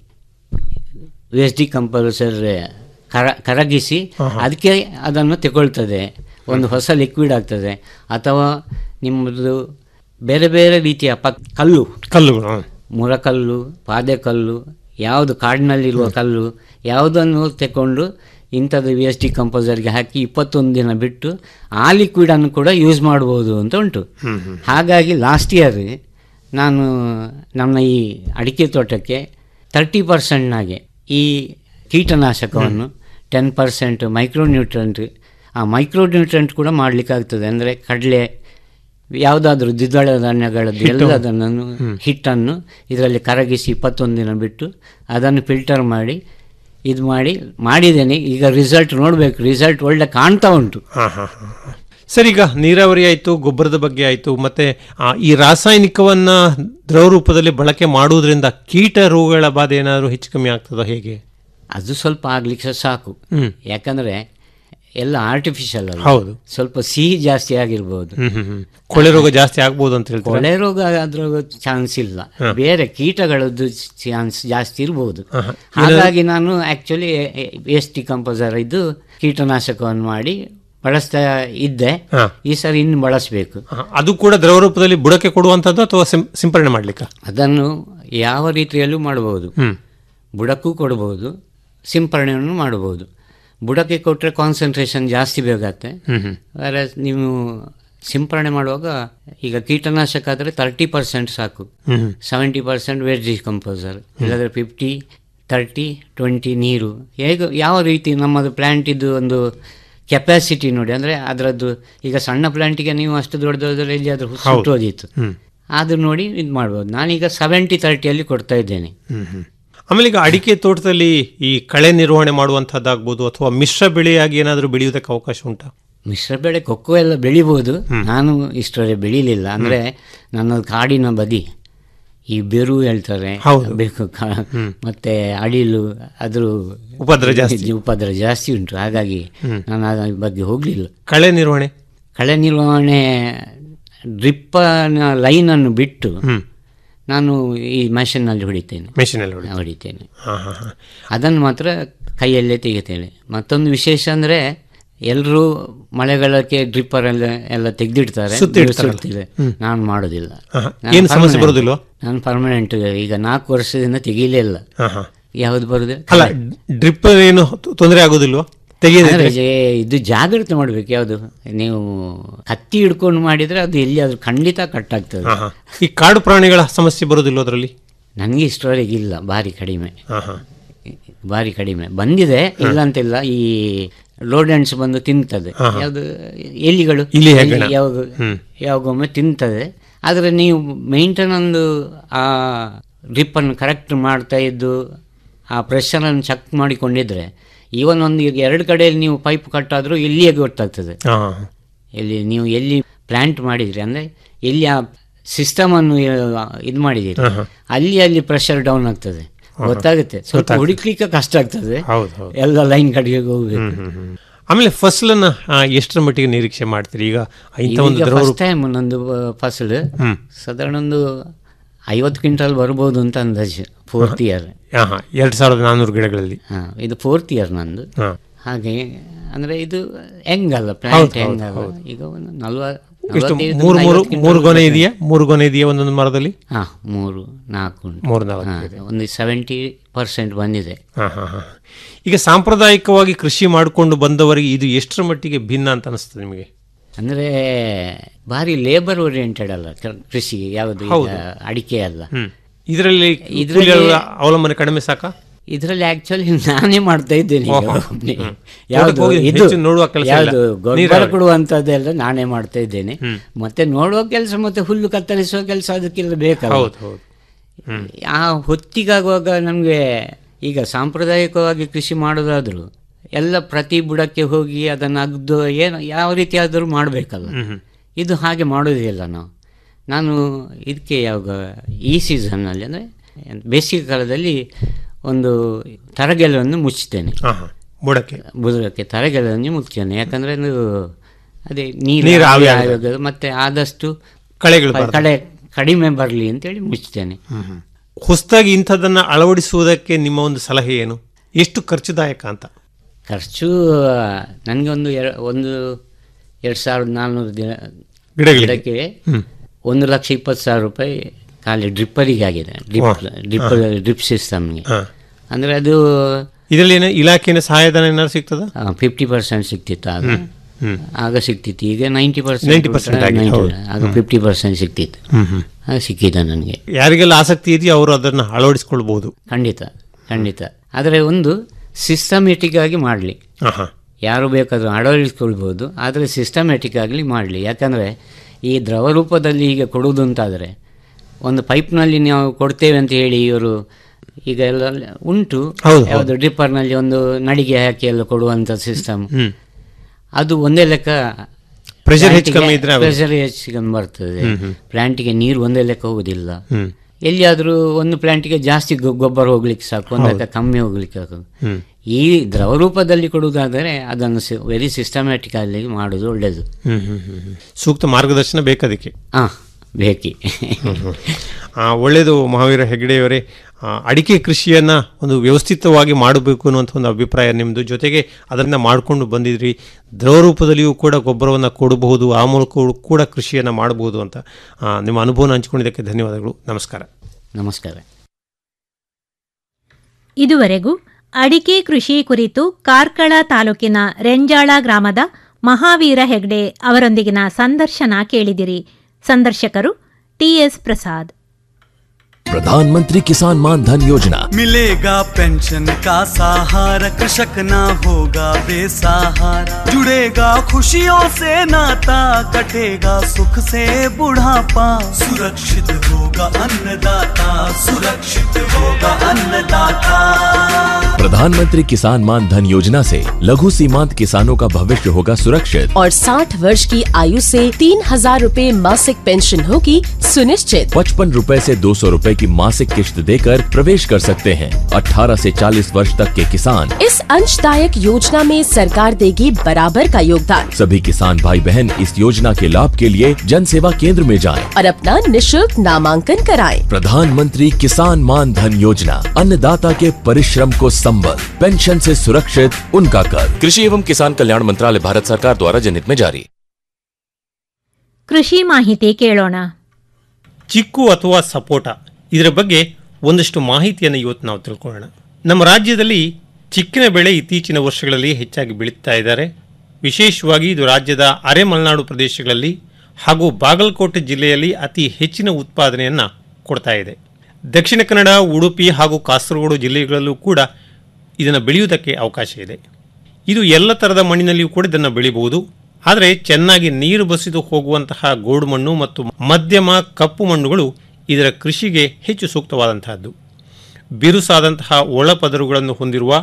ವೇಸ್ಟ್ ಡಿಕಂಪಲ್ಸರ್ ಕರ ಕರಗಿಸಿ ಅದಕ್ಕೆ ಅದನ್ನು ತಗೊಳ್ತದೆ ಒಂದು ಹೊಸ ಲಿಕ್ವಿಡ್ ಆಗ್ತದೆ ಅಥವಾ ನಿಮ್ಮದು ಬೇರೆ ಬೇರೆ ರೀತಿಯ ಪಕ್ ಕಲ್ಲು ಕಲ್ಲುಗಳು ಹಾ. ಮುರಕಲ್ಲು ಪಾದೆಕಲ್ಲು ಯಾವುದು ಕಾಡಿನಲ್ಲಿರುವ ಕಲ್ಲು ಯಾವುದನ್ನು ತಗೊಂಡು ಇಂಥದ್ದು ವಿ ಎಸ್ ಡಿ ಕಂಪೋಸರ್ಗೆ ಹಾಕಿ ಇಪ್ಪತ್ತೊಂದು ದಿನ ಬಿಟ್ಟು ಆ ಲಿಕ್ವಿಡನ್ನು ಕೂಡ ಯೂಸ್ ಮಾಡ್ಬೋದು ಅಂತ ಉಂಟು ಹಾಗಾಗಿ ಲಾಸ್ಟ್ ಇಯರ್ ನಾನು ನನ್ನ ಈ ಅಡಿಕೆ ತೋಟಕ್ಕೆ ತರ್ಟಿ ಪರ್ಸೆಂಟ್ನಾಗೆ ಈ ಕೀಟನಾಶಕವನ್ನು ಟೆನ್ ಪರ್ಸೆಂಟ್ ಮೈಕ್ರೋನ್ಯೂಟ್ರೆಂಟ್ ಆ ಮೈಕ್ರೋನ್ಯೂಟ್ರೆಂಟ್ ಕೂಡ ಮಾಡಲಿಕ್ಕಾಗ್ತದೆ ಅಂದರೆ ಕಡಲೆ ಯಾವುದಾದ್ರೂ ದ್ವಿದಳ ಧಾನ್ಯಗಳದ್ದು ಎಲ್ಲದನ್ನು ಹಿಟ್ಟನ್ನು ಇದರಲ್ಲಿ ಕರಗಿಸಿ ಇಪ್ಪತ್ತೊಂದು ದಿನ ಬಿಟ್ಟು ಅದನ್ನು ಫಿಲ್ಟರ್ ಮಾಡಿ ಇದು ಮಾಡಿ ಮಾಡಿದ್ದೇನೆ ಈಗ ರಿಸಲ್ಟ್ ನೋಡಬೇಕು ರಿಸಲ್ಟ್ ಒಳ್ಳೆ ಕಾಣ್ತಾ ಉಂಟು ಹಾ ಹಾ ಹಾ ಹಾ. ಸರಿ ಈಗ ನೀರಾವರಿ ಆಯಿತು ಗೊಬ್ಬರದ ಬಗ್ಗೆ ಆಯಿತು ಮತ್ತೆ ಆ, ಈ ರಾಸಾಯನಿಕವನ್ನ ದ್ರವ ರೂಪದಲ್ಲಿ ಬಳಕೆ ಮಾಡುವುದರಿಂದ ಕೀಟ ರೋಗಗಳ ಬಾಧೆ ಏನಾದರೂ ಹೆಚ್ಚು ಕಮ್ಮಿ ಆಗ್ತದೋ ಹೇಗೆ ಅದು ಸ್ವಲ್ಪ ಆಗ್ಲಿಕ್ಕೆ ಸಾಕು ಹ್ಮ್. ಯಾಕಂದ್ರೆ ಎಲ್ಲ ಆರ್ಟಿಫಿಷಿಯಲ್ ಅಲ್ಲ ಹೌದು. ಸ್ವಲ್ಪ ಸಿಹಿ ಜಾಸ್ತಿ ಆಗಿರ್ಬೋದು ಹ್ಮ್ ಹ್ಮ್ ಹ್ಮ್. ಕೊಳೆ ರೋಗ ಜಾಸ್ತಿ ಆಗ್ಬೋದು ಅಂತ ಹೇಳ್ತಾರೆ ಕೊಳೆ ರೋಗ ಅದ್ರ ಚಾನ್ಸ್ ಇಲ್ಲ ಬೇರೆ ಕೀಟಗಳದ್ದು ಚಾನ್ಸ್ ಜಾಸ್ತಿ ಇರ್ಬೋದು ಹಾ, ಹಾ. ಹಾಗಾಗಿ ನಾನು ಆಕ್ಚುಲಿ ವೇಸ್ಟ್ ಡಿಕಂಪೋಸರ್ ಇದು ಕೀಟನಾಶಕವನ್ನು ಮಾಡಿ ಬಳಸ್ತಾ ಇದ್ದೆ ಹಾ. ಈ ಸರಿ ಇನ್ನು ಬಳಸಬೇಕು ಆ, ಅದು ಕೂಡ ದ್ರವ ರೂಪದಲ್ಲಿ ಬುಡಕ್ಕೆ ಕೊಡುವಂಥದ್ದು ಅಥವಾ ಸಿಂ- ಸಿಂಪರಣೆ ಮಾಡ್ಲಿಕ್ಕ ಅದನ್ನು ಯಾವ ರೀತಿಯಲ್ಲೂ ಮಾಡಬಹುದು ಹ್ಮ್ ಬುಡಕ್ಕೂ ಕೊಡಬಹುದು ಸಿಂಪರಣೆಯನ್ನು ಮಾಡಬಹುದು ಬುಡಕ್ಕೆ ಕೊಟ್ಟರೆ ಕಾನ್ಸಂಟ್ರೇಷನ್ ಜಾಸ್ತಿ ಬೇಕಾಗತ್ತೆ ಹ್ಮ್ ಹ್ಮ್ ಬೇರೆ ನೀವು ಸಿಂಪರಣೆ ಮಾಡುವಾಗ ಈಗ ಕೀಟನಾಶಕ ಆದರೆ ತರ್ಟಿ ಪರ್ಸೆಂಟ್ ಸಾಕು ಹ್ಮ್ ಹ್ಮ್. ಸೆವೆಂಟಿ ಪರ್ಸೆಂಟ್ ವೇಸ್ಟ್ ಡಿಕಂಪೋಸರ್ ಇಲ್ಲಾಂದರೆ ಫಿಫ್ಟಿ ತರ್ಟಿ ಟ್ವೆಂಟಿ ನೀರು ಹೇಗೆ ಯಾವ ರೀತಿ ನಮ್ಮದು ಪ್ಲ್ಯಾಂಟಿದ್ದು ಒಂದು ಕೆಪಾಸಿಟಿ ನೋಡಿ ಅಂದರೆ ಅದರದ್ದು ಈಗ ಸಣ್ಣ ಪ್ಲ್ಯಾಂಟಿಗೆ ನೀವು ಅಷ್ಟು ದೊಡ್ಡ ದೊಡ್ಡದಲ್ಲಿ ಎಲ್ಲಿಯಾದರೂ ಸುಟ್ಟೋದಿತ್ತು ಹ್ಮ್. ಅದು ನೋಡಿ ಇದು ಮಾಡ್ಬೋದು ನಾನೀಗ ಸೆವೆಂಟಿ ತರ್ಟಿಯಲ್ಲಿ ಕೊಡ್ತಾ ಇದ್ದೇನೆ ಹ್ಮ್ ಹ್ಮ್. ಆಮೇಲೆ ಈಗ ಅಡಿಕೆ ತೋಟದಲ್ಲಿ ಈ ಕಳೆ ನಿರ್ವಹಣೆ ಮಾಡುವಂಥದ್ದಾಗ್ಬೋದು ಅಥವಾ ಮಿಶ್ರ ಬೆಳೆಯಾಗಿ ಏನಾದರೂ ಬೆಳೆಯುವುದಕ್ಕೆ ಅವಕಾಶ ಉಂಟಾ ಮಿಶ್ರ ಬೆಳೆ ಕೊಕ್ಕೋ ಎಲ್ಲ ಬೆಳಿಬೋದು ನಾನು ಇಷ್ಟರೇ ಬೆಳಿಲಿಲ್ಲ ಅಂದರೆ ನನ್ನ ಕಾಡಿನ ಬದಿ ಈ ಬೆರು ಹೇಳ್ತಾರೆ ಹೌದು. ಬೇಕು ಕ- ಮತ್ತೆ ಅಡಿಲು ಅದ್ರ ಉಪದ್ರ ಜಾಸ್ತಿ. ಉಪದ್ರ ಜಾಸ್ತಿ ಉಂಟು ಹಾಗಾಗಿ ನಾನು ಅದ್ರ ಬಗ್ಗೆ ಹೋಗಲಿಲ್ಲ ಕಳೆ ನಿರ್ವಹಣೆ ಕಳೆ ನಿರ್ವಹಣೆ ಡ್ರಿಪ್ಪನ ಲೈನನ್ನು ಬಿಟ್ಟು ಹ್ಮ್ ನಾನು ಈ ಮೆಷಿನ್ನಲ್ಲಿ ಹೊಡಿತೇನೆ ಮೆಷಿನಲ್ಲಿ ಹೊಡೆ ಹೊಡಿತೇನೆ ಹಾ ಹಾ ಹಾ ಅದನ್ನು ಮಾತ್ರ ಕೈಯಲ್ಲೇ ತೆಗಿತೇನೆ ಮತ್ತೊಂದು ವಿಶೇಷ ಅಂದರೆ ಎಲ್ಲರೂ ಮಳೆಗಾಲಕ್ಕೆ ಡ್ರಿಪ್ಪರ್ ಎಲ್ಲ ಎಲ್ಲ ತೆಗೆದಿಡ್ತಾರೆ ಸುತ್ತಿಡ್ತಾರಲ್ಲ. ಸುತ್ತಿದೆ ನಾನು ಮಾಡೋದಿಲ್ಲ ಆಹಾ. ನಾನು ಏನು ಸಮಸ್ಯೆ permanent. ಬರೋದಿಲ್ವಾ? ನಾನು ಪರ್ಮನೆಂಟ್ ಈಗ ನಾಲ್ಕು ವರ್ಷದಿಂದ ತೆಗೀಲೇ ಇಲ್ಲ ಹಾ ಹಾ ಯಾವುದು ಬರುದು ಅಲ್ಲ ಡ್ರಿಪ್ ಏನು ತೊ- ತೊಂದರೆ ಆಗೋದಿಲ್ವಾ ತೆಗೆಯದಿದ್ರೆ ಇದು ಜಾಗ್ರತೆ ಮಾಡಬೇಕು ಯಾವುದು ನೀವು ಕತ್ತಿ ಹಿಡ್ಕೊಂಡು ಮಾಡಿದ್ರೆ ಅದು ಎಲ್ಲಿಯಾದ್ರೂ ಖಂಡಿತ ಕಟ್ ಆಗ್ತದೆ ಹಾ ಹಾ ಈ ಕಾಡು ಪ್ರಾಣಿಗಳ ಸಮಸ್ಯೆ ಬರೋದಿಲ್ವ ಅದರಲ್ಲಿ ನನಗೆ ಇಷ್ಟವರೆಗೆ ಇಲ್ಲ ಭಾರಿ ಕಡಿಮೆ ಹಾ ಹಾ ಭಾರಿ ಕಡಿಮೆ ಬಂದಿದೆ ಇಲ್ಲ ಅಂತಿಲ್ಲ ಈ ಲೋಡೆಂಟ್ಸ್ ಬಂದು ತಿಂತದೆ ಯಾವುದು ಎಲಿಗಳು ಇಲಿ ಹೆಗ್ಗಣ. ಎಲಿ ಯಾವಾಗ ಯಾವಾಗೊಮ್ಮೆ ತಿಂತದೆ ಆದರೆ ನೀವು ಮೇಂಟೈನ್ ಒಂದು ಆ ಡ್ರಿಪ್ಪನ್ನು ಕರೆಕ್ಟ್ ಮಾಡ್ತಾ ಇದ್ದು ಆ ಪ್ರೆಷರನ್ನು ಚೆಕ್ ಮಾಡಿಕೊಂಡಿದ್ರೆ ಈವನ್ ಒಂದು ಈಗ ಎರಡು ಕಡೆಯಲ್ಲಿ ನೀವು ಪೈಪ್ ಕಟ್ಟಾದರೂ ಇಲ್ಲಿಯೇ ಗೊತ್ತಾಗ್ತದೆ ಹಾ ಎಲ್ಲಿ ನೀವು ಎಲ್ಲಿ ಪ್ಲಾಂಟ್ ಮಾಡಿದ್ರಿ ಅಂದರೆ ಎಲ್ಲಿ ಆ ಸಿಸ್ಟಮನ್ನು ಇದು ಮಾಡಿದ್ದೀರಿ ಅಲ್ಲಿ ಅಲ್ಲಿ ಪ್ರೆಷರ್ ಡೌನ್ ಆಗ್ತದೆ ಗೊತ್ತಾಗುತ್ತೆ ಸ್ವಲ್ಪ ಹುಡುಕ್ಲಿಕ್ಕೆ ಕಷ್ಟ ಆಗ್ತದೆ ಹೌದು ಹೌದು ಎಲ್ಲ ಲೈನ್ ಕಡೆಗೆ ಹೋಗ್ಬೇಕು ಆಮೇಲೆ ಫಸಲನ್ನ ಆ, ಎಷ್ಟರ ಮಟ್ಟಿಗೆ ನಿರೀಕ್ಷೆ ಮಾಡ್ತೀರಿ ಈಗ ಇಂಥ ಒಂದು ಈಗ ದ್ರವ ಫಸ್ಟ್ ರೂಪ ಟೈಮ್ ಒಂದೊಂದು ಫಸಲು ಹ್ಮ್. ಸಾಧಾರಣ ಒಂದು ಐವತ್ತು ಕ್ವಿಂಟಲ್ ಬರ್ಬೋದು ಅಂತ ಅಂದಾಜು ಫೋರ್ತ್ ಇಯರ್ ಹಾ ಹಾ ಎರಡು ಸಾವಿರದ ನಾನ್ನೂರು ಗಿಡಗಳಲ್ಲಿ ಹಾಂ ಇದು ಫೋರ್ತ್ ಇಯರ್ ನಂದು ಹಾ ಹಾಗೆ ಅಂದರೆ ಇದು ಹೆಂಗಲ್ಲ ಹೌದು, ಪ್ಲಾಂಟ್ ಹೌದು, ಹೆಂಗಲ್ಲ ಹೌದು. ಈಗ ಒಂದು ನಲ್ವ ಎಷ್ಟು ನಲವತ್ತೈದರಿಂದ ಮೂರು ಮೂರು ಐವತ್ತು ಕ್ವಿಂಟಲ್ ಮೂರು ಗೊನೆ ಬರ್ತದೆ. ಇದೆಯಾ ಮೂರು ಗೊನೆ ಇದೆಯಾ ಒಂದೊಂದು ಮರದಲ್ಲಿ ಹಾಂ ಮೂರು ನಾಲ್ಕು ಉಂಟು ಮೂರು ನಾಲ್ಕು ಹಾ, ಇದೆ. ಒಂದು ಸೆವೆಂಟಿ ಪರ್ಸೆಂಟ್ ಬಂದಿದೆ ಹಾ ಹಾ ಹಾ ಈಗ ಸಾಂಪ್ರದಾಯಿಕವಾಗಿ ಕೃಷಿ ಮಾಡಿಕೊಂಡು ಬಂದವರಿಗೆ ಇದು ಎಷ್ಟರ ಮಟ್ಟಿಗೆ ಭಿನ್ನ ಅಂತ ಅನಿಸ್ತದೆ ನಿಮಗೆ ಅಂದರೆ ಭಾರಿ ಲೇಬರ್ ಓರಿಯೆಂಟೆಡ್ ಅಲ್ಲ ಕ- ಕೃಷಿಗೆ ಯಾವುದು ಈಗ ಹೌದು. ಅಡಿಕೆ ಅಲ್ಲ ಹ್ಮ್ ಇದರಲ್ಲಿ ಇದ್ರಲ್ಲಿ- ಕೂಲಿಗಳ ಅವಲಂಬನೆ ಕಡಿಮೆ ಸಾಕಾ ಇದರಲ್ಲಿ ಆಕ್ಚುಲಿ ನಾನೇ ಮಾಡ್ತಾ ಇದ್ದೇನೆ ಈಗ ಓಹೋ. ಒಬ್ನೇ. ಹ್ಮ್. ಯಾವುದು ತೋಟಕ್ಕೆ ಹೋಗಿ ಇದು ಹೆಚ್ಚು ನೋಡುವ ಕೆಲಸ ಇಲ್ಲ. ಯಾವುದು ಗೊಬ್ಬರ ನೀರಾವರಿ. ಕೊಡುವಂಥದ್ದೆಲ್ಲ ನಾನೇ ಮಾಡ್ತಾ ಇದ್ದೇನೆ ಮತ್ತೆ ನೋಡುವ ಕೆಲಸ ಮತ್ತೆ ಹುಲ್ಲು ಕತ್ತರಿಸುವ ಕೆಲಸ ಅದಕ್ಕೆಲ್ಲ ಬೇಕಲ್ಲ ಹೌದು ಹೌದು ಹ್ಮ್ ಆ ಹೊತ್ತಿಗಾಗುವಾಗ ನಮಗೆ ಈಗ ಸಾಂಪ್ರದಾಯಿಕವಾಗಿ ಕೃಷಿ ಮಾಡೋದಾದರೂ ಎಲ್ಲ ಪ್ರತಿ ಬುಡಕ್ಕೆ ಹೋಗಿ ಅದನ್ನು ಅಗ್ದು ಏನು ಯಾವ ರೀತಿ ಆದರೂ ಮಾಡಬೇಕಲ್ಲ ಇದು ಹಾಗೆ ಮಾಡೋದಿಲ್ಲ ನಾವು ನಾನು ಇದಕ್ಕೆ ಯಾವಾಗ ಈ ಸೀಸನ್ನಲ್ಲಿ ಅಂದರೆ ಬೇಸಿಗೆ ಕಾಲದಲ್ಲಿ ಒಂದು ತರಗೆಲವನ್ನು ಮುಚ್ಚುತ್ತೇನೆ ಹಾ ಹಾ ಬುಡಕ್ಕೆ ಬುಡಕ್ಕೆ ತರಗೆಲವನ್ನು ಮುಚ್ಚುತ್ತೇನೆ ಯಾಕಂದರೆ ಅದು ಅದೇ ನೀರು ನೀರು ಆವಿ ಆವಿ ಆಗದು. ಆಗೋದು, ಮತ್ತೆ ಆದಷ್ಟು ಕಳೆಗಳು ಪ- ಬರ್ತವೆ. ಕಳೆ ಕಡಿಮೆ ಬರಲಿ ಅಂತೇಳಿ ಮುಚ್ಚುತ್ತೇನೆ ಹೊಸದಾಗಿ ಇಂಥದ್ದನ್ನ ಅಳವಡಿಸುವುದಕ್ಕೆ ನಿಮ್ಮ ಒಂದು ಸಲಹೆ ಏನು ಎಷ್ಟು ಖರ್ಚುದಾಯಕ ಅಂತ ಖರ್ಚು ನನಗೆ ಒಂದು ಎರ- ಒಂದು ಎರಡು ಸಾವಿರದ ನಾಲ್ನೂರು ದಿನ ಗಿಡಗಳಿಗೆ? ಗಿಡಕ್ಕೆ ಹ್ಮ್. ಒಂದು ಲಕ್ಷ ಇಪ್ಪತ್ತು ಸಾವಿರ ರೂಪಾಯಿ ಖಾಲಿ ಡ್ರಿಪ್ಪರಿಗೆ ಆಗಿದೆ ಡ್ರಿಪ್ ವಾ. ಡ್ರಿಪ್ ಹಾ. ಡ್ರಿಪ್ ಸಿಸ್ಟಮ್ಗೆ ಹಾ. ಅಂದರೆ ಅದು ಇದರಲ್ಲಿ ಏನು ಇಲಾಖೆಯ ಸಹಾಯಧನ ಏನಾದ್ರು ಸಿಗ್ತದ ಫಿಫ್ಟಿ ಪರ್ಸೆಂಟ್ ಸಿಕ್ತಿತ್ತು ಆಗ ಹ್ಮ್. ಹ್ಮ್. ಆಗ ಸಿಕ್ತಿತ್ತು ಈಗ ನೈಂಟಿ 90% ಪರ್ಸೆಂಟ್ ಆಗಿದೆ, ಹೌದು. ಆಗ ಹ್ಮ್. ಫಿಫ್ಟಿ ಪರ್ಸೆಂಟ್ ಸಿಕ್ತಿತ್ತು ಹ್ಮ್, ಹ್ಮ್. ಆಗ ಸಿಕ್ಕಿದೆ ನನಗೆ ಯಾರಿಗೆಲ್ಲ ಆಸಕ್ತಿ ಇದೆಯೋ ಅವರು ಅದನ್ನ ಅಳವಡಿಸಿಕೊಳ್ಬಹುದು ಖಂಡಿತ ಖಂಡಿತ ಆದರೆ ಒಂದು ಸಿಸ್ಟಮೆಟಿಕ್ ಆಗಿ ಮಾಡಲಿ ಆಹಾ. ಯಾರು ಬೇಕಾದರೂ ಅಳವಡಿಸ್ಕೊಳ್ಬೋದು ಆದರೆ ಸಿಸ್ಟಮೆಟಿಕ್ ಆಗಲಿ ಮಾಡಲಿ ಯಾಕಂದರೆ ಈ ದ್ರವ ರೂಪದಲ್ಲಿ ಈಗ ಕೊಡುವುದು ಅಂತಾದರೆ ಒಂದು ಪೈಪ್ನಲ್ಲಿ ನಾವು ಕೊಡ್ತೇವೆ ಅಂತ ಹೇಳಿ ಇವರು ಈಗ ಎಲ್ಲ ಉಂಟು ಹೌದು, ಯಾವುದು ಡ್ರಿಪ್ಪರ್ನಲ್ಲಿ ಒಂದು ನಡಿಗೆ ಹಾಕಿ ಎಲ್ಲ ಕೊಡುವಂಥ ಸಿಸ್ಟಮ್ ಹ್ಮ್. ಅದು ಒಂದೇ ಲೆಕ್ಕ Pressure ಹೆಚ್ಚು ಕಮ್ಮಿ ಇದ್ರೆ ಆಗುತ್ತೆ. ಪ್ರೆಷರ್ ಹೆಚ್ಚು ಕಮ್ಮಿ ಬರ್ತದೆ ಹ್ಮ್, ಹ್ಮ್. ಪ್ಲಾಂಟಿಗೆ ನೀರು ಒಂದೇ ಲೆಕ್ಕ ಹೋಗುದಿಲ್ಲ ಹ್ಮ್. ಎಲ್ಲಿಯಾದರೂ ಒಂದು ಪ್ಲಾಂಟಿಗೆ ಜಾಸ್ತಿ ಗೊ- ಗೊಬ್ಬರ ಹೋಗ್ಲಿಕ್ಕೆ ಸಾಕು ಒಂದು ಲೆಕ್ಕ ಹೌದು. ಕಮ್ಮಿ ಹೋಗ್ಲಿಕ್ಕೆ ಸಾಕು ಹ್ಮ್. ಈ ದ್ರವ ರೂಪದಲ್ಲಿ ಕೊಡುವುದಾದರೆ ಅದನ್ನು ವೆರಿ ಸಿಸ್ಟಮ್ಯಾಟಿಕ್ ಆಗಿ ಮಾಡೋದು ಒಳ್ಳೆಯದು ಹ್ಮ್, ಹ್ಮ್, ಹ್ಮ್, ಹ್ಮ್. ಸೂಕ್ತ ಮಾರ್ಗದರ್ಶನ ಬೇಕದಕ್ಕೆ ಹಾಂ ಬೇಕಿ ಆ, ಒಳ್ಳೆಯದು ಮಹಾವೀರ ಹೆಗಡೆಯವರೇ ಆ, ಅಡಿಕೆ ಕೃಷಿಯನ್ನ ಒಂದು ವ್ಯವಸ್ಥಿತವಾಗಿ ಮಾಡಬೇಕು ಅನ್ನುವಂಥ ಒಂದು ಅಭಿಪ್ರಾಯ ನಿಮ್ಮದು ಜೊತೆಗೆ ಅದನ್ನ ಮಾಡಿಕೊಂಡು ಬಂದಿದ್ರಿ ದ್ರವ ರೂಪದಲ್ಲಿಯೂ ಕೂಡ ಗೊಬ್ಬರವನ್ನು ಕೊಡಬಹುದು ಆ ಮೂಲಕ ಕೂಡ ಕೃಷಿಯನ್ನು ಮಾಡಬಹುದು ಅಂತ ಆ, ನಿಮ್ಮ ಅನುಭವನ ಹಂಚಿಕೊಂಡಿದ್ದಕ್ಕೆ ಧನ್ಯವಾದಗಳು ನಮಸ್ಕಾರ ನಮಸ್ಕಾರ ಇದುವರೆಗೂ ಅಡಿಕೆ ಕೃಷಿ ಕುರಿತು ಕಾರ್ಕಳ ತಾಲೂಕಿನ ರೆಂಜಾಳ ಗ್ರಾಮದ ಮಹಾವೀರ ಹೆಗ್ಡೆ ಅವರೊಂದಿಗಿನ ಸಂದರ್ಶನ ಕೇಳಿದಿರಿ ಸಂದರ್ಶಕರು ಟಿಎಸ್ ಪ್ರಸಾದ್ प्रधानमंत्री किसान मान धन योजना मिलेगा पेंशन का सहारा कृषक ना होगा बेसहारा जुड़ेगा खुशियों से नाता कटेगा सुख से बुढ़ापा सुरक्षित होगा अन्नदाता सुरक्षित होगा अन्नदाता प्रधानमंत्री किसान मान धन योजना से लघु सीमांत किसानों का भविष्य होगा सुरक्षित और 60 वर्ष की आयु से तीन हजार रूपए मासिक पेंशन होगी सुनिश्चित पचपन रूपए से दो सौ रूपए की मासिक किश्त देकर प्रवेश कर सकते हैं 18 से 40 वर्ष तक के किसान इस अंशदायक योजना में सरकार देगी बराबर का योगदान सभी किसान भाई बहन इस योजना के लाभ के लिए जन सेवा केंद्र में जाएं। और अपना निशुल्क नामांकन कराएं। प्रधानमंत्री किसान मान धन योजना अन्नदाता के परिश्रम को संबल पेंशन से सुरक्षित उनका कर कृषि एवं किसान कल्याण मंत्रालय भारत सरकार द्वारा जनहित में जारी ಕೃಷಿ ಮಾಹಿತಿ ಕೇಳೋಣ ಚಿಕ್ಕು ಅಥವಾ ಸಪೋಟ ಇದರ ಬಗ್ಗೆ ಒಂದಷ್ಟು ಮಾಹಿತಿಯನ್ನು ಇವತ್ತು ನಾವು ತಿಳ್ಕೊಳ್ಳೋಣ ನಮ್ಮ ರಾಜ್ಯದಲ್ಲಿ ಚಿಕ್ಕಿನ ಬೆಳೆ ಇತ್ತೀಚಿನ ವರ್ಷಗಳಲ್ಲಿ ಹೆಚ್ಚಾಗಿ ಬೆಳೀತಾ ಇದ್ದಾರೆ ವಿಶೇಷವಾಗಿ ಇದು ರಾಜ್ಯದ ಅರೆ ಮಲೆನಾಡು ಪ್ರದೇಶಗಳಲ್ಲಿ ಹಾಗೂ ಬಾಗಲಕೋಟೆ ಜಿಲ್ಲೆಯಲ್ಲಿ ಅತಿ ಹೆಚ್ಚಿನ ಉತ್ಪಾದನೆಯನ್ನು ಕೊಡ್ತಾ ಇದೆ ದಕ್ಷಿಣ ಕನ್ನಡ ಉಡುಪಿ ಹಾಗೂ ಕಾಸರಗೋಡು ಜಿಲ್ಲೆಗಳಲ್ಲೂ ಕೂಡ ಇದನ್ನು ಬೆಳೆಯುವುದಕ್ಕೆ ಅವಕಾಶ ಇದೆ ಇದು ಎಲ್ಲ ಥರದ ಮಣ್ಣಿನಲ್ಲಿಯೂ ಕೂಡ ಇದನ್ನು ಬೆಳಿಬಹುದು ಆದರೆ ಚೆನ್ನಾಗಿ ನೀರು ಬಸಿದು ಹೋಗುವಂತಹ ಗೋಡು ಮಣ್ಣು ಮತ್ತು ಮಧ್ಯಮ ಕಪ್ಪು ಮಣ್ಣುಗಳು ಇದರ ಕೃಷಿಗೆ ಹೆಚ್ಚು ಸೂಕ್ತವಾದಂತಹದ್ದು ಬಿರುಸಾದಂತಹ ಒಳಪದರುಗಳನ್ನು ಹೊಂದಿರುವ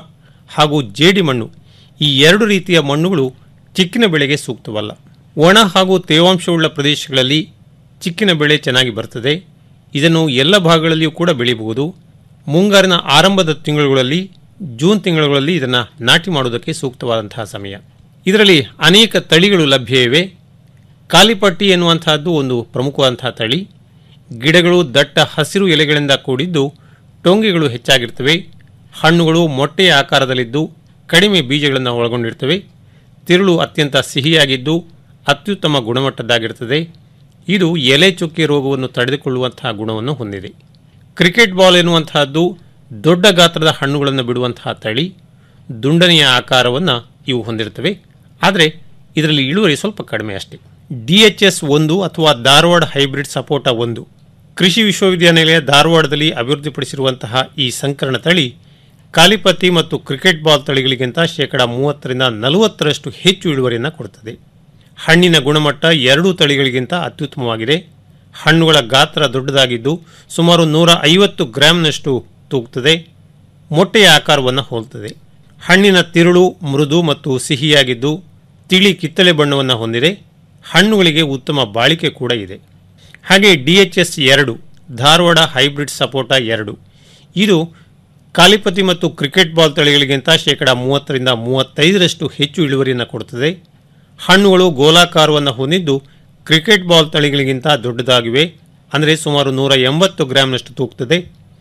ಹಾಗೂ ಜೇಡಿ ಮಣ್ಣು ಈ ಎರಡು ರೀತಿಯ ಮಣ್ಣುಗಳು ಚಿಕ್ಕಿನ ಬೆಳೆಗೆ ಸೂಕ್ತವಲ್ಲ ಒಣ ಹಾಗೂ ತೇವಾಂಶವುಳ್ಳ ಪ್ರದೇಶಗಳಲ್ಲಿ ಚಿಕ್ಕಿನ ಬೆಳೆ ಚೆನ್ನಾಗಿ ಬರ್ತದೆ ಇದನ್ನು ಎಲ್ಲ ಭಾಗಗಳಲ್ಲಿಯೂ ಕೂಡ ಬೆಳೆಯಬಹುದು ಮುಂಗಾರಿನ ಆರಂಭದ ತಿಂಗಳುಗಳಲ್ಲಿ ಜೂನ್ ತಿಂಗಳುಗಳಲ್ಲಿ ಇದನ್ನು ನಾಟಿ ಮಾಡುವುದಕ್ಕೆ ಸೂಕ್ತವಾದಂತಹ ಸಮಯ ಇದರಲ್ಲಿ ಅನೇಕ ತಳಿಗಳು ಲಭ್ಯ ಇವೆ ಕಾಲಿಪಟ್ಟಿ ಎನ್ನುವಂತಹದ್ದು ಒಂದು ಪ್ರಮುಖವಾದಂತಹ ತಳಿ ಗಿಡಗಳು ದಟ್ಟ ಹಸಿರು ಎಲೆಗಳಿಂದ ಕೂಡಿದ್ದು ಟೊಂಗೆಗಳು ಹೆಚ್ಚಾಗಿರ್ತವೆ ಹಣ್ಣುಗಳು ಮೊಟ್ಟೆಯ ಆಕಾರದಲ್ಲಿದ್ದು ಕಡಿಮೆ ಬೀಜಗಳನ್ನು ಒಳಗೊಂಡಿರ್ತವೆ ತಿರುಳು ಅತ್ಯಂತ ಸಿಹಿಯಾಗಿದ್ದು ಅತ್ಯುತ್ತಮ ಗುಣಮಟ್ಟದ್ದಾಗಿರ್ತದೆ ಇದು ಎಲೆ ಚುಕ್ಕೆ ರೋಗವನ್ನು ತಡೆದುಕೊಳ್ಳುವಂತಹ ಗುಣವನ್ನು ಹೊಂದಿದೆ ಕ್ರಿಕೆಟ್ ಬಾಲ್ ಎನ್ನುವಂತಹದ್ದು ದೊಡ್ಡ ಗಾತ್ರದ ಹಣ್ಣುಗಳನ್ನು ಬಿಡುವಂತಹ ತಳಿ ದುಂಡನೆಯ ಆಕಾರವನ್ನು ಇವು ಹೊಂದಿರುತ್ತವೆ ಆದರೆ ಇದರಲ್ಲಿ ಇಳುವರಿ ಸ್ವಲ್ಪ ಕಡಿಮೆ ಅಷ್ಟೇ ಡಿ ಎಚ್ ಎಸ್ ಒಂದು ಅಥವಾ ಧಾರವಾಡ ಹೈಬ್ರಿಡ್ ಸಪೋಟ ಒಂದು ಕೃಷಿ ವಿಶ್ವವಿದ್ಯಾನಿಲಯ ಧಾರವಾಡದಲ್ಲಿ ಅಭಿವೃದ್ಧಿಪಡಿಸಿರುವಂತಹ ಈ ಸಂಕರಣ ತಳಿ ಕಾಲಿಪತಿ ಮತ್ತು ಕ್ರಿಕೆಟ್ ಬಾಲ್ ತಳಿಗಳಿಗಿಂತ ಶೇಕಡ ಮೂವತ್ತರಿಂದ ನಲವತ್ತರಷ್ಟು ಹೆಚ್ಚು ಇಳುವರಿಯನ್ನು ಕೊಡುತ್ತದೆ ಹಣ್ಣಿನ ಗುಣಮಟ್ಟ ಎರಡೂ ತಳಿಗಳಿಗಿಂತ ಅತ್ಯುತ್ತಮವಾಗಿದೆ ಹಣ್ಣುಗಳ ಗಾತ್ರ ದೊಡ್ಡದಾಗಿದ್ದು ಸುಮಾರು ನೂರ ಐವತ್ತು ಗ್ರಾಂನಷ್ಟು ತೂಗುತ್ತದೆ ಮೊಟ್ಟೆಯ ಆಕಾರವನ್ನು ಹೋಲುತ್ತದೆ ಹಣ್ಣಿನ ತಿರುಳು ಮೃದು ಮತ್ತು ಸಿಹಿಯಾಗಿದ್ದು ತಿಳಿ ಕಿತ್ತಳೆ ಬಣ್ಣವನ್ನು ಹೊಂದಿದೆ ಹಣ್ಣುಗಳಿಗೆ ಉತ್ತಮ ಬಾಳಿಕೆ ಕೂಡ ಇದೆ ಹಾಗೆ ಡಿ ಎಚ್ ಎಸ್ ಎರಡು ಧಾರವಾಡ ಹೈಬ್ರಿಡ್ ಸಪೋಟ ಎರಡು ಇದು ಕಾಲಿಪತಿ ಮತ್ತು ಕ್ರಿಕೆಟ್ ಬಾಲ್ ತಳಿಗಳಿಗಿಂತ ಶೇಕಡ ಮೂವತ್ತರಿಂದ ಮೂವತ್ತೈದರಷ್ಟು ಹೆಚ್ಚು ಇಳುವರಿಯನ್ನು ಕೊಡುತ್ತದೆ ಹಣ್ಣುಗಳು ಗೋಲಾಕಾರವನ್ನು ಹೊಂದಿದ್ದು ಕ್ರಿಕೆಟ್ ಬಾಲ್ ತಳಿಗಳಿಗಿಂತ ದೊಡ್ಡದಾಗಿವೆ ಅಂದರೆ ಸುಮಾರು ನೂರ ಎಂಬತ್ತು ಗ್ರಾಂನಷ್ಟು ತೂಗ್ತದೆ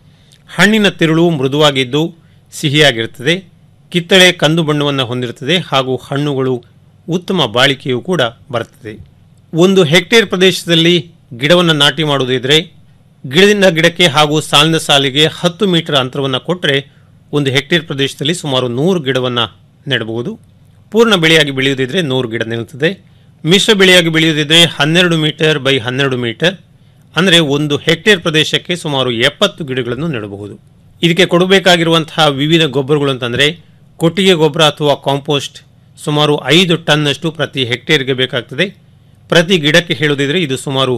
ಹಣ್ಣಿನ ತಿರುಳು ಮೃದುವಾಗಿದ್ದು ಸಿಹಿಯಾಗಿರುತ್ತದೆ ಕಿತ್ತಳೆ ಕಂದು ಬಣ್ಣವನ್ನು ಹೊಂದಿರುತ್ತದೆ ಹಾಗೂ ಹಣ್ಣುಗಳು ಉತ್ತಮ ಬಾಳಿಕೆಯೂ ಕೂಡ ಬರುತ್ತದೆ ಒಂದು ಹೆಕ್ಟೇರ್ ಪ್ರದೇಶದಲ್ಲಿ ಗಿಡವನ್ನು ನಾಟಿ ಮಾಡುವುದಿದ್ರೆ ಗಿಡದಿಂದ ಗಿಡಕ್ಕೆ ಹಾಗೂ ಸಾಲಿನ ಸಾಲಿಗೆ ಹತ್ತು ಮೀಟರ್ ಅಂತರವನ್ನು ಕೊಟ್ಟರೆ ಒಂದು ಹೆಕ್ಟೇರ್ ಪ್ರದೇಶದಲ್ಲಿ ಸುಮಾರು ನೂರು ಗಿಡವನ್ನು ನೆಡಬಹುದು ಪೂರ್ಣ ಬೆಳೆಯಾಗಿ ಬೆಳೆಯುವುದಿದ್ರೆ ನೂರು ಗಿಡ ನಿಲ್ಲುತ್ತದೆ ಮಿಶ್ರ ಬೆಳೆಯಾಗಿ ಬೆಳೆಯುವುದಿದ್ರೆ ಹನ್ನೆರಡು ಮೀಟರ್ ಬೈ ಹನ್ನೆರಡು ಮೀಟರ್ ಅಂದರೆ ಒಂದು ಹೆಕ್ಟೇರ್ ಪ್ರದೇಶಕ್ಕೆ ಸುಮಾರು ಎಪ್ಪತ್ತು ಗಿಡಗಳನ್ನು ನೆಡಬಹುದು ಇದಕ್ಕೆ ಕೊಡಬೇಕಾಗಿರುವಂತಹ ವಿವಿಧ ಗೊಬ್ಬರಗಳು ಅಂತಂದರೆ ಕೊಟ್ಟಿಗೆ ಗೊಬ್ಬರ ಅಥವಾ ಕಾಂಪೋಸ್ಟ್ ಸುಮಾರು ಐದು ಟನ್ನಷ್ಟು ಪ್ರತಿ ಹೆಕ್ಟೇರ್ಗೆ ಬೇಕಾಗ್ತದೆ ಪ್ರತಿ ಗಿಡಕ್ಕೆ ಹೇಳುವುದಿದ್ರೆ ಇದು ಸುಮಾರು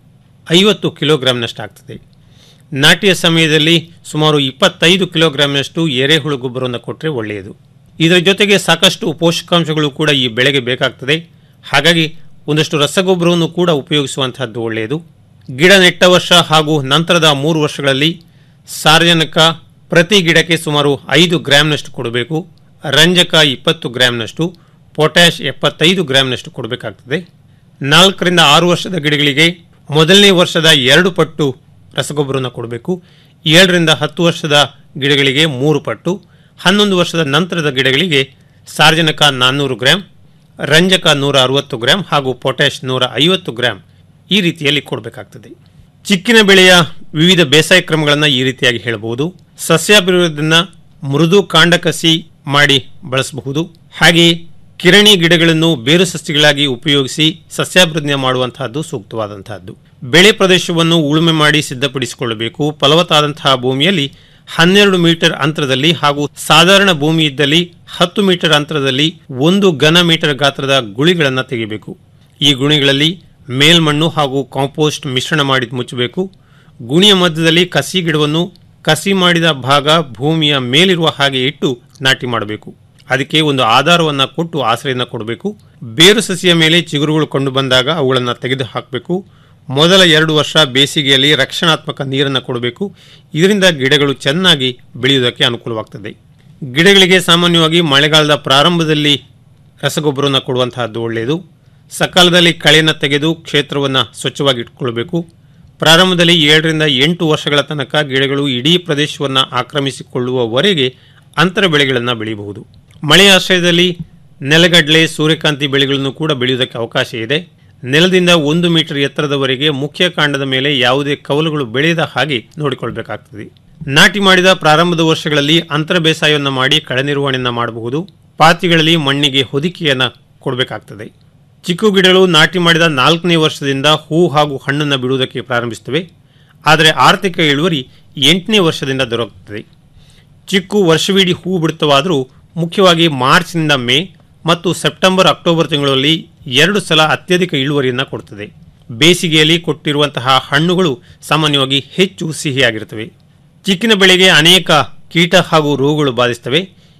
ಐವತ್ತು ಕಿಲೋಗ್ರಾಂನಷ್ಟು ಆಗ್ತದೆ ನಾಟಿಯ ಸಮಯದಲ್ಲಿ ಸುಮಾರು ಇಪ್ಪತ್ತೈದು ಕಿಲೋಗ್ರಾಂನಷ್ಟು ಎರೆಹುಳು ಗೊಬ್ಬರವನ್ನು ಕೊಟ್ಟರೆ ಒಳ್ಳೆಯದು ಇದರ ಜೊತೆಗೆ ಸಾಕಷ್ಟು ಪೋಷಕಾಂಶಗಳು ಕೂಡ ಈ ಬೆಳೆಗೆ ಬೇಕಾಗ್ತದೆ ಹಾಗಾಗಿ ಒಂದಷ್ಟು ರಸಗೊಬ್ಬರವನ್ನು ಕೂಡ ಉಪಯೋಗಿಸುವಂತಹದ್ದು ಒಳ್ಳೆಯದು ಗಿಡ ನೆಟ್ಟ ವರ್ಷ ಹಾಗೂ ನಂತರದ ಮೂರು ವರ್ಷಗಳಲ್ಲಿ ಸಾರ್ವಜನಿಕ ಪ್ರತಿ ಗಿಡಕ್ಕೆ ಸುಮಾರು ಐದು ಗ್ರಾಂನಷ್ಟು ಕೊಡಬೇಕು ರಂಜಕ ಇಪ್ಪತ್ತು ಗ್ರಾಂನಷ್ಟು ಪೊಟ್ಯಾಷ್ ಎಪ್ಪತ್ತೈದು ಗ್ರಾಂನಷ್ಟು ಕೊಡಬೇಕಾಗ್ತದೆ ನಾಲ್ಕರಿಂದ ಆರು ವರ್ಷದ ಗಿಡಗಳಿಗೆ ಮೊದಲನೇ ವರ್ಷದ ಎರಡು ಪಟ್ಟು ರಸಗೊಬ್ಬರವನ್ನು ಕೊಡಬೇಕು ಏಳರಿಂದ ಹತ್ತು ವರ್ಷದ ಗಿಡಗಳಿಗೆ ಮೂರು ಪಟ್ಟು ಹನ್ನೊಂದು ವರ್ಷದ ನಂತರದ ಗಿಡಗಳಿಗೆ ಸಾರ್ವಜನಿಕ ನಾನ್ನೂರು ಗ್ರಾಂ ರಂಜಕ ನೂರ ಅರವತ್ತು ಗ್ರಾಂ ಹಾಗೂ ಪೊಟ್ಯಾಷ್ ನೂರ ಐವತ್ತು ಗ್ರಾಂ ಈ ರೀತಿಯಲ್ಲಿ ಕೊಡಬೇಕಾಗ್ತದೆ ಚಿಕ್ಕಿನ ಬೆಳೆಯ ವಿವಿಧ ಬೇಸಾಯ ಕ್ರಮಗಳನ್ನು ಈ ರೀತಿಯಾಗಿ ಹೇಳಬಹುದು ಸಸ್ಯಾಭಿವೃದ್ಧಿಯನ್ನ ಮೃದು ಕಾಂಡ ಕಸಿ ಮಾಡಿ ಬಳಸಬಹುದು ಹಾಗೆಯೇ ಕಿರಣಿ ಗಿಡಗಳನ್ನು ಬೇರು ಸಸ್ಯಗಳಾಗಿ ಉಪಯೋಗಿಸಿ ಸಸ್ಯಾಭಿವೃದ್ಧಿ ಮಾಡುವಂತಹದ್ದು ಸೂಕ್ತವಾದಂತಹದ್ದು ಬೆಳೆ ಪ್ರದೇಶವನ್ನು ಉಳುಮೆ ಮಾಡಿ ಸಿದ್ಧಪಡಿಸಿಕೊಳ್ಳಬೇಕು ಫಲವತ್ತಾದಂತಹ ಭೂಮಿಯಲ್ಲಿ ಹನ್ನೆರಡು ಮೀಟರ್ ಅಂತರದಲ್ಲಿ ಹಾಗೂ ಸಾಧಾರಣ ಭೂಮಿ ಇದ್ದಲ್ಲಿ ಹತ್ತು ಮೀಟರ್ ಅಂತರದಲ್ಲಿ ಒಂದು ಘನ ಮೀಟರ್ ಗಾತ್ರದ ಗುಳಿಗಳನ್ನು ತೆಗೆಯಬೇಕು ಈ ಗುಣಿಗಳಲ್ಲಿ ಮೇಲ್ಮಣ್ಣು ಹಾಗೂ ಕಾಂಪೋಸ್ಟ್ ಮಿಶ್ರಣ ಮಾಡಿ ಮುಚ್ಚಬೇಕು ಗುಣಿಯ ಮಧ್ಯದಲ್ಲಿ ಕಸಿ ಗಿಡವನ್ನು ಕಸಿ ಮಾಡಿದ ಭಾಗ ಭೂಮಿಯ ಮೇಲಿರುವ ಹಾಗೆ ಇಟ್ಟು ನಾಟಿ ಮಾಡಬೇಕು ಅದಕ್ಕೆ ಒಂದು ಆಧಾರವನ್ನು ಕೊಟ್ಟು ಆಶ್ರಯನ ಕೊಡಬೇಕು ಬೇರು ಸಸಿಯ ಮೇಲೆ ಚಿಗುರುಗಳು ಕಂಡು ಬಂದಾಗ ಅವುಗಳನ್ನು ತೆಗೆದು ಹಾಕಬೇಕು ಮೊದಲ ಎರಡು ವರ್ಷ ಬೇಸಿಗೆಯಲ್ಲಿ ರಕ್ಷಣಾತ್ಮಕ ನೀರನ್ನು ಕೊಡಬೇಕು ಇದರಿಂದ ಗಿಡಗಳು ಚೆನ್ನಾಗಿ ಬೆಳೆಯುವುದಕ್ಕೆ ಅನುಕೂಲವಾಗ್ತದೆ ಗಿಡಗಳಿಗೆ ಸಾಮಾನ್ಯವಾಗಿ ಮಳೆಗಾಲದ ಪ್ರಾರಂಭದಲ್ಲಿ ರಸಗೊಬ್ಬರವನ್ನು ಕೊಡುವಂತಹದ್ದು ಒಳ್ಳೆಯದು ಸಕಾಲದಲ್ಲಿ ಕಳೆಯನ್ನು ತೆಗೆದು ಕ್ಷೇತ್ರವನ್ನು ಸ್ವಚ್ಛವಾಗಿ ಇಟ್ಕೊಳ್ಬೇಕು ಪ್ರಾರಂಭದಲ್ಲಿ ಏಳರಿಂದ ಎಂಟು ವರ್ಷಗಳ ತನಕ ಗಿಡಗಳು ಇಡೀ ಪ್ರದೇಶವನ್ನು ಆಕ್ರಮಿಸಿಕೊಳ್ಳುವವರೆಗೆ ಅಂತರ ಬೆಳೆಗಳನ್ನು ಬೆಳೆಯಬಹುದು ಮಳೆಯ ಆಶ್ರಯದಲ್ಲಿ ನೆಲಗಡಲೆ ಸೂರ್ಯಕಾಂತಿ ಬೆಳೆಗಳನ್ನು ಕೂಡ ಬೆಳೆಯುವುದಕ್ಕೆ ಅವಕಾಶ ಇದೆ ನೆಲದಿಂದ ಒಂದು ಮೀಟರ್ ಎತ್ತರದವರೆಗೆ ಮುಖ್ಯ ಕಾಂಡದ ಮೇಲೆ ಯಾವುದೇ ಕವಲುಗಳು ಬೆಳೆಯದ ಹಾಗೆ ನೋಡಿಕೊಳ್ಬೇಕಾಗ್ತದೆ ನಾಟಿ ಮಾಡಿದ ಪ್ರಾರಂಭದ ವರ್ಷಗಳಲ್ಲಿ ಅಂತರ ಬೇಸಾಯವನ್ನು ಮಾಡಿ ಕಳೆ ನಿರ್ವಹಣೆಯನ್ನು ಮಾಡಬಹುದು ಪಾತಿಗಳಲ್ಲಿ ಮಣ್ಣಿಗೆ ಹೊದಿಕೆಯನ್ನು ಕೊಡಬೇಕಾಗ್ತದೆ ಚಿಕ್ಕು ಗಿಡಗಳು ನಾಟಿ ಮಾಡಿದ ನಾಲ್ಕನೇ ವರ್ಷದಿಂದ ಹೂ ಹಾಗೂ ಹಣ್ಣನ್ನು ಬಿಡುವುದಕ್ಕೆ ಪ್ರಾರಂಭಿಸುತ್ತವೆ ಆದರೆ ಆರ್ಥಿಕ ಇಳುವರಿ ಎಂಟನೇ ವರ್ಷದಿಂದ ದೊರಕುತ್ತದೆ ಚಿಕ್ಕು ವರ್ಷವಿಡೀ ಹೂ ಬಿಡುತ್ತವಾದರೂ ಮುಖ್ಯವಾಗಿ ಮಾರ್ಚ್ನಿಂದ ಮೇ ಮತ್ತು ಸೆಪ್ಟೆಂಬರ್ ಅಕ್ಟೋಬರ್ ತಿಂಗಳಲ್ಲಿ ಎರಡು ಸಲ ಅತ್ಯಧಿಕ ಇಳುವರಿಯನ್ನು ಕೊಡುತ್ತದೆ ಬೇಸಿಗೆಯಲ್ಲಿ ಕೊಟ್ಟಿರುವಂತಹ ಹಣ್ಣುಗಳು ಸಾಮಾನ್ಯವಾಗಿ ಹೆಚ್ಚು ಸಿಹಿಯಾಗಿರುತ್ತವೆ ಚಿಕ್ಕಿನ ಬೆಳೆಗೆ ಅನೇಕ ಕೀಟ ಹಾಗೂ ರೋಗಗಳು ಬಾಧಿಸುತ್ತವೆ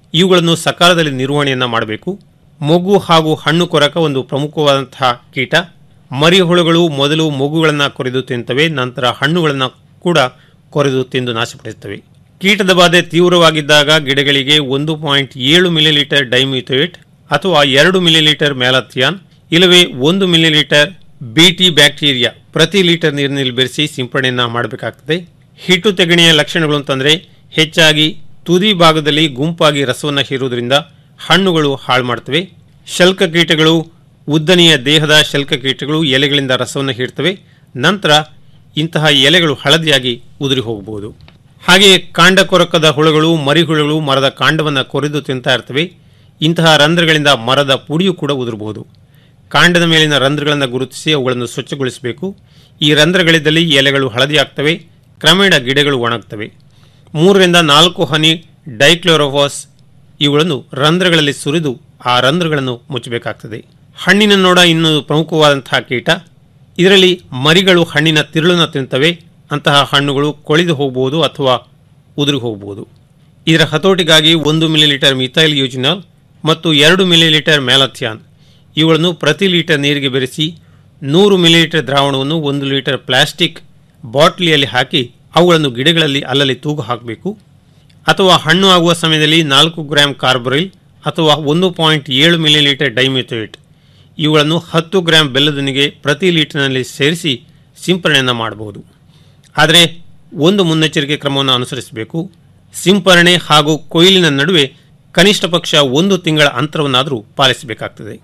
ಇವುಗಳನ್ನು ಸಕಾಲದಲ್ಲಿ ನಿರ್ವಹಣೆಯನ್ನು ಮಾಡಬೇಕು ಮೊಗ್ಗು ಹಾಗೂ ಹಣ್ಣು ಕೊರಕ ಒಂದು ಪ್ರಮುಖವಾದಂತಹ ಕೀಟ ಮರಿಹುಳುಗಳು ಮೊದಲು ಮೊಗ್ಗುಗಳನ್ನು ಕೊರೆದು ತಿಂತವೆ ನಂತರ ಹಣ್ಣುಗಳನ್ನು ಕೂಡ ಕೊರೆದು ತಿಂದು ನಾಶಪಡಿಸುತ್ತವೆ ಕೀಟದ ಬಾಧೆ ತೀವ್ರವಾಗಿದ್ದಾಗ ಗಿಡಗಳಿಗೆ ಒಂದು ಪಾಯಿಂಟ್ ಏಳು ಮಿಲಿಲೀಟರ್ ಡೈಮ್ಯೂಥೇಟ್ ಅಥವಾ ಎರಡು ಮಿಲಿಲೀಟರ್ ಮ್ಯಾಲಥಿಯಾನ್ ಇಲ್ಲವೇ ಒಂದು ಮಿಲಿಲೀಟರ್ ಬಿಟಿ ಬ್ಯಾಕ್ಟೀರಿಯಾ ಪ್ರತಿ ಲೀಟರ್ ನೀರಿನಲ್ಲಿ ಬೆರೆಸಿ ಸಿಂಪಡಣೆಯನ್ನು ಮಾಡಬೇಕಾಗ್ತದೆ ಹಿಟ್ಟು ತೆಗಣೆಯ ಲಕ್ಷಣಗಳು ಅಂತಂದರೆ ಹೆಚ್ಚಾಗಿ ತುದಿ ಭಾಗದಲ್ಲಿ ಗುಂಪಾಗಿ ರಸವನ್ನು ಹೀರುವುದರಿಂದ ಹಣ್ಣುಗಳು ಹಾಳು ಮಾಡ್ತವೆ ಶಲ್ಕ ಕೀಟಗಳು ಉದ್ದನೆಯ ದೇಹದ ಶಲ್ಕ ಕೀಟಗಳು ಎಲೆಗಳಿಂದ ರಸವನ್ನು ಹೀರ್ತವೆ ನಂತರ ಇಂತಹ ಎಲೆಗಳು ಹಳದಿಯಾಗಿ ಉದುರಿ ಹೋಗಬಹುದು ಹಾಗೆಯೇ ಕಾಂಡ ಕೊರಕದ ಹುಳುಗಳು ಮರಿಹುಳುಗಳು ಮರದ ಕಾಂಡವನ್ನು ಕೊರೆದು ತಿಂತಾ ಇರ್ತವೆ ಇಂತಹ ರಂಧ್ರಗಳಿಂದ ಮರದ ಪುಡಿಯು ಕೂಡ ಉದುರಬಹುದು ಕಾಂಡದ ಮೇಲಿನ ರಂಧ್ರಗಳನ್ನು ಗುರುತಿಸಿ ಅವುಗಳನ್ನು ಸ್ವಚ್ಛಗೊಳಿಸಬೇಕು ಈ ರಂಧ್ರಗಳಿದ್ದಲ್ಲಿ ಎಲೆಗಳು ಹಳದಿಯಾಗ್ತವೆ ಕ್ರಮೇಣ ಗಿಡಗಳು ಒಣಗ್ತವೆ ಮೂರರಿಂದ ನಾಲ್ಕು ಹನಿ ಡೈಕ್ಲೋರೋವಾಸ್ ಇವುಗಳನ್ನು ರಂಧ್ರಗಳಲ್ಲಿ ಸುರಿದು ಆ ರಂಧ್ರಗಳನ್ನು ಮುಚ್ಚಬೇಕಾಗ್ತದೆ ಹಣ್ಣಿನ ನೋಡ ಇನ್ನು ಪ್ರಮುಖವಾದಂತಹ ಕೀಟ ಇದರಲ್ಲಿ ಮರಿಗಳು ಹಣ್ಣಿನ ತಿರುಳನ್ನು ತಿಂತವೆ ಅಂತಹ ಹಣ್ಣುಗಳು ಕೊಳೆದು ಹೋಗಬಹುದು ಅಥವಾ ಉದುರಿ ಹೋಗಬಹುದು ಇದರ ಹತೋಟಿಗಾಗಿ ಒಂದು ಮಿಲಿಲೀಟರ್ ಮಿಥೈಲ್ ಯೂಜಿನಾಲ್ ಮತ್ತು ಎರಡು ಮಿಲಿಲೀಟರ್ ಮ್ಯಾಲಥಿಯಾನ್ ಇವುಗಳನ್ನು ಪ್ರತಿ ಲೀಟರ್ ನೀರಿಗೆ ಬೆರೆಸಿ ನೂರು ಮಿಲಿಲೀಟರ್ ದ್ರಾವಣವನ್ನು ಒಂದು ಲೀಟರ್ ಪ್ಲಾಸ್ಟಿಕ್ ಬಾಟ್ಲಿಯಲ್ಲಿ ಹಾಕಿ ಅವುಗಳನ್ನು ಗಿಡಗಳಲ್ಲಿ ಅಲ್ಲಲ್ಲಿ ತೂಗು ಹಾಕಬೇಕು ಅಥವಾ ಹಣ್ಣು ಆಗುವ ಸಮಯದಲ್ಲಿ ನಾಲ್ಕು ಗ್ರಾಂ ಕಾರ್ಬೊರಿಲ್ ಅಥವಾ ಒಂದು ಪಾಯಿಂಟ್ ಏಳು ಮಿಲಿಲೀಟರ್ ಡೈಮಿಥೋಯಿಟ್ ಇವುಗಳನ್ನು ಹತ್ತು ಗ್ರಾಂ ಬೆಲ್ಲದೊಂದಿಗೆ ಪ್ರತಿ ಲೀಟರ್ನಲ್ಲಿ ಸೇರಿಸಿ ಸಿಂಪರಣೆಯನ್ನು ಮಾಡಬಹುದು ಆದರೆ ಒಂದು ಮುನ್ನೆಚ್ಚರಿಕೆ ಕ್ರಮವನ್ನು ಅನುಸರಿಸಬೇಕು ಸಿಂಪರಣೆ ಹಾಗೂ ಕೊಯ್ಲಿನ ನಡುವೆ ಕನಿಷ್ಠ ಪಕ್ಷ ಒಂದು ತಿಂಗಳ ಅಂತರವನ್ನಾದರೂ ಪಾಲಿಸಬೇಕಾಗ್ತದೆ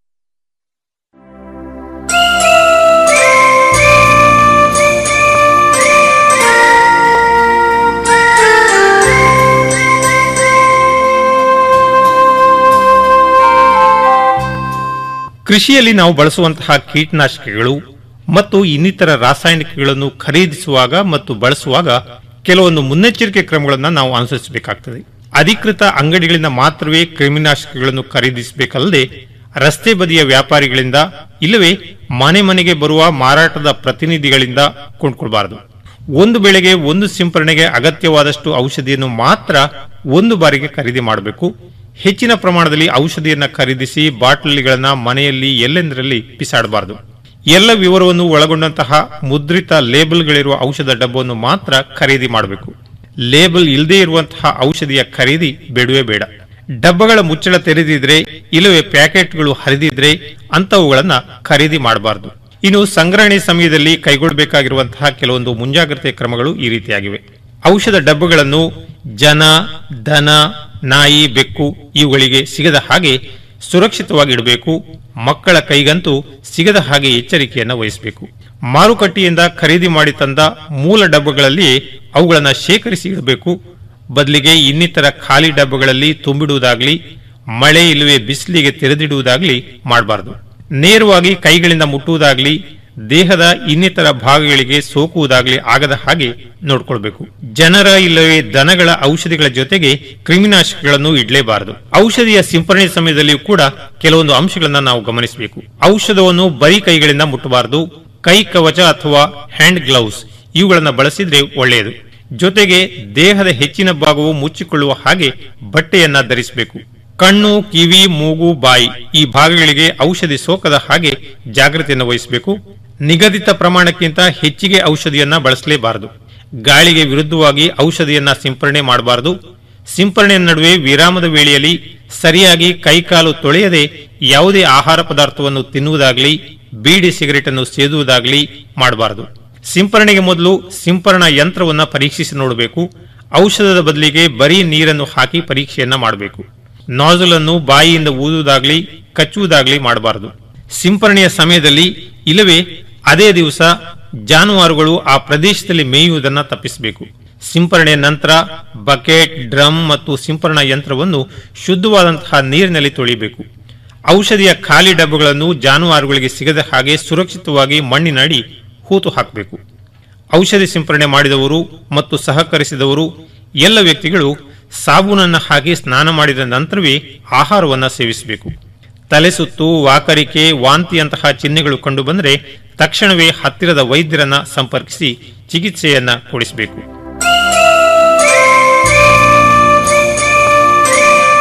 ಕೃಷಿಯಲ್ಲಿ ನಾವು ಬಳಸುವಂತಹ ಕೀಟನಾಶಕಗಳು ಮತ್ತು ಇನ್ನಿತರ ರಾಸಾಯನಿಕಗಳನ್ನು ಖರೀದಿಸುವಾಗ ಮತ್ತು ಬಳಸುವಾಗ ಕೆಲವೊಂದು ಮುನ್ನೆಚ್ಚರಿಕೆ ಕ್ರಮಗಳನ್ನು ನಾವು ಅನುಸರಿಸಬೇಕಾಗ್ತದೆ ಅಧಿಕೃತ ಅಂಗಡಿಗಳಿಂದ ಮಾತ್ರವೇ ಕ್ರಿಮಿನಾಶಕಗಳನ್ನು ಖರೀದಿಸಬೇಕಲ್ಲದೆ ರಸ್ತೆ ಬದಿಯ ವ್ಯಾಪಾರಿಗಳಿಂದ ಇಲ್ಲವೇ ಮನೆ ಮನೆಗೆ ಬರುವ ಮಾರಾಟದ ಪ್ರತಿನಿಧಿಗಳಿಂದ ಕೊಂಡ್ಕೊಳ್ಬಾರದು ಒಂದು ಬೆಳೆಗೆ ಒಂದು ಸಿಂಪರಣೆಗೆ ಅಗತ್ಯವಾದಷ್ಟು ಔಷಧಿಯನ್ನು ಮಾತ್ರ ಒಂದು ಬಾರಿಗೆ ಖರೀದಿ ಮಾಡಬೇಕು ಹೆಚ್ಚಿನ ಪ್ರಮಾಣದಲ್ಲಿ ಔಷಧಿಯನ್ನ ಖರೀದಿಸಿ ಬಾಟಲಿಗಳನ್ನ ಮನೆಯಲ್ಲಿ ಎಲ್ಲೆಂದರಲ್ಲಿ ಬಿಸಾಡಬಾರದು ಎಲ್ಲ ವಿವರವನ್ನು ಒಳಗೊಂಡಂತಹ ಮುದ್ರಿತ ಲೇಬಲ್ಗಳಿರುವ ಔಷಧ ಡಬ್ಬವನ್ನು ಮಾತ್ರ ಖರೀದಿ ಮಾಡಬೇಕು ಲೇಬಲ್ ಇಲ್ಲದೆ ಇರುವಂತಹ ಔಷಧಿಯ ಖರೀದಿ ಬೇಡವೇ ಬೇಡ ಡಬ್ಬಗಳ ಮುಚ್ಚಳ ತೆರೆದಿದ್ರೆ ಇಲ್ಲವೇ ಪ್ಯಾಕೆಟ್ಗಳು ಹರಿದಿದ್ರೆ ಅಂತವುಗಳನ್ನ ಖರೀದಿ ಮಾಡಬಾರದು ಇನ್ನು ಸಂಗ್ರಹಣೆ ಸಮಯದಲ್ಲಿ ಕೈಗೊಳ್ಳಬೇಕಾಗಿರುವಂತಹ ಕೆಲವೊಂದು ಮುಂಜಾಗ್ರತೆ ಕ್ರಮಗಳು ಈ ರೀತಿಯಾಗಿವೆ ಔಷಧ ಡಬ್ಬಗಳನ್ನು ಜನ ದನ ನಾಯಿ ಬೆಕ್ಕು ಇವುಗಳಿಗೆ ಸಿಗದ ಹಾಗೆ ಸುರಕ್ಷಿತವಾಗಿ ಇಡಬೇಕು ಮಕ್ಕಳ ಕೈಗಂತೂ ಸಿಗದ ಹಾಗೆ ಎಚ್ಚರಿಕೆಯನ್ನು ವಹಿಸಬೇಕು ಮಾರುಕಟ್ಟೆಯಿಂದ ಖರೀದಿ ಮಾಡಿ ತಂದ ಮೂಲ ಡಬ್ಬಗಳಲ್ಲಿ ಅವುಗಳನ್ನು ಶೇಖರಿಸಿ ಇಡಬೇಕು ಬದಲಿಗೆ ಇನ್ನಿತರ ಖಾಲಿ ಡಬ್ಬಗಳಲ್ಲಿ ತುಂಬಿಡುವುದಾಗ್ಲಿ ಮಳೆ ಇಲ್ಲವೇ ಬಿಸಿಲಿಗೆ ತೆರೆದಿಡುವುದಾಗ್ಲಿ ಮಾಡಬಾರದು ನೇರವಾಗಿ ಕೈಗಳಿಂದ ಮುಟ್ಟುವುದಾಗ್ಲಿ ದೇಹದ ಇನ್ನಿತರ ಭಾಗಗಳಿಗೆ ಸೋಕುವುದಾಗ್ಲಿ ಆಗದ ಹಾಗೆ ನೋಡ್ಕೊಳ್ಬೇಕು ಜನರ ಇಲ್ಲವೇ ದನಗಳ ಔಷಧಿಗಳ ಜೊತೆಗೆ ಕ್ರಿಮಿನಾಶಕಗಳನ್ನು ಇಡಲೇಬಾರದು ಔಷಧಿಯ ಸಿಂಪರಣೆ ಸಮಯದಲ್ಲಿಯೂ ಕೂಡ ಕೆಲವೊಂದು ಅಂಶಗಳನ್ನ ನಾವು ಗಮನಿಸಬೇಕು ಔಷಧವನ್ನು ಬರೀ ಕೈಗಳಿಂದ ಮುಟ್ಟಬಾರದು ಕೈ ಕವಚ ಅಥವಾ ಹ್ಯಾಂಡ್ ಗ್ಲೌಸ್ ಇವುಗಳನ್ನು ಬಳಸಿದ್ರೆ ಒಳ್ಳೆಯದು ಜೊತೆಗೆ ದೇಹದ ಹೆಚ್ಚಿನ ಭಾಗವು ಮುಚ್ಚಿಕೊಳ್ಳುವ ಹಾಗೆ ಬಟ್ಟೆಯನ್ನ ಧರಿಸಬೇಕು ಕಣ್ಣು ಕಿವಿ ಮೂಗು ಬಾಯಿ ಈ ಭಾಗಗಳಿಗೆ ಔಷಧಿ ಸೋಕದ ಹಾಗೆ ಜಾಗ್ರತೆಯನ್ನು ವಹಿಸಬೇಕು ನಿಗದಿತ ಪ್ರಮಾಣಕ್ಕಿಂತ ಹೆಚ್ಚಿಗೆ ಔಷಧಿಯನ್ನ ಬಳಸಲೇಬಾರದು ಗಾಳಿಗೆ ವಿರುದ್ಧವಾಗಿ ಔಷಧಿಯನ್ನ ಸಿಂಪರಣೆ ಮಾಡಬಾರದು ಸಿಂಪರಣೆಯ ನಡುವೆ ವಿರಾಮದ ವೇಳೆಯಲ್ಲಿ ಸರಿಯಾಗಿ ಕೈಕಾಲು ತೊಳೆಯದೆ ಯಾವುದೇ ಆಹಾರ ಪದಾರ್ಥವನ್ನು ತಿನ್ನುವುದಾಗಲಿ ಬೀಡಿ ಸಿಗರೇಟ್ ಅನ್ನು ಸೇದುವುದಾಗಲಿ ಮಾಡಬಾರದು ಸಿಂಪರಣೆಗೆ ಮೊದಲು ಸಿಂಪರಣಾ ಯಂತ್ರವನ್ನ ಪರೀಕ್ಷಿಸಿ ನೋಡಬೇಕು ಔಷಧದ ಬದಲಿಗೆ ಬರೀ ನೀರನ್ನು ಹಾಕಿ ಪರೀಕ್ಷೆಯನ್ನ ಮಾಡಬೇಕು ನಾಜಲ್ ಅನ್ನು ಬಾಯಿಯಿಂದ ಊದುವುದಾಗ್ಲಿ ಕಚ್ಚುವುದಾಗ್ಲಿ ಮಾಡಬಾರದು ಸಿಂಪರಣೆಯ ಸಮಯದಲ್ಲಿ ಇಲ್ಲವೇ ಅದೇ ದಿವಸ ಜಾನುವಾರುಗಳು ಆ ಪ್ರದೇಶದಲ್ಲಿ ಮೇಯುವುದನ್ನು ತಪ್ಪಿಸಬೇಕು ಸಿಂಪರಣೆಯ ನಂತರ ಬಕೆಟ್ ಡ್ರಮ್ ಮತ್ತು ಸಿಂಪರಣಾ ಯಂತ್ರವನ್ನು ಶುದ್ಧವಾದಂತಹ ನೀರಿನಲ್ಲಿ ತೊಳಿಬೇಕು ಔಷಧಿಯ ಖಾಲಿ ಡಬ್ಬಗಳನ್ನು ಜಾನುವಾರುಗಳಿಗೆ ಸಿಗದ ಹಾಗೆ ಸುರಕ್ಷಿತವಾಗಿ ಮಣ್ಣಿನಡಿ ಹೂತು ಹಾಕಬೇಕು ಔಷಧಿ ಸಿಂಪರಣೆ ಮಾಡಿದವರು ಮತ್ತು ಸಹಕರಿಸಿದವರು ಎಲ್ಲ ವ್ಯಕ್ತಿಗಳು ಸಾಬೂನನ್ನು ಹಾಕಿ ಸ್ನಾನ ಮಾಡಿದ ನಂತರವೇ ಆಹಾರವನ್ನು ಸೇವಿಸಬೇಕು ತಲೆ ಸುತ್ತು ವಾಕರಿಕೆ ವಾಂತಿಯಂತಹ ಚಿಹ್ನೆಗಳು ಕಂಡುಬಂದರೆ ತಕ್ಷಣವೇ ಹತ್ತಿರದ ವೈದ್ಯರನ್ನ ಸಂಪರ್ಕಿಸಿ ಚಿಕಿತ್ಸೆಯನ್ನ ಕೊಡಿಸಬೇಕು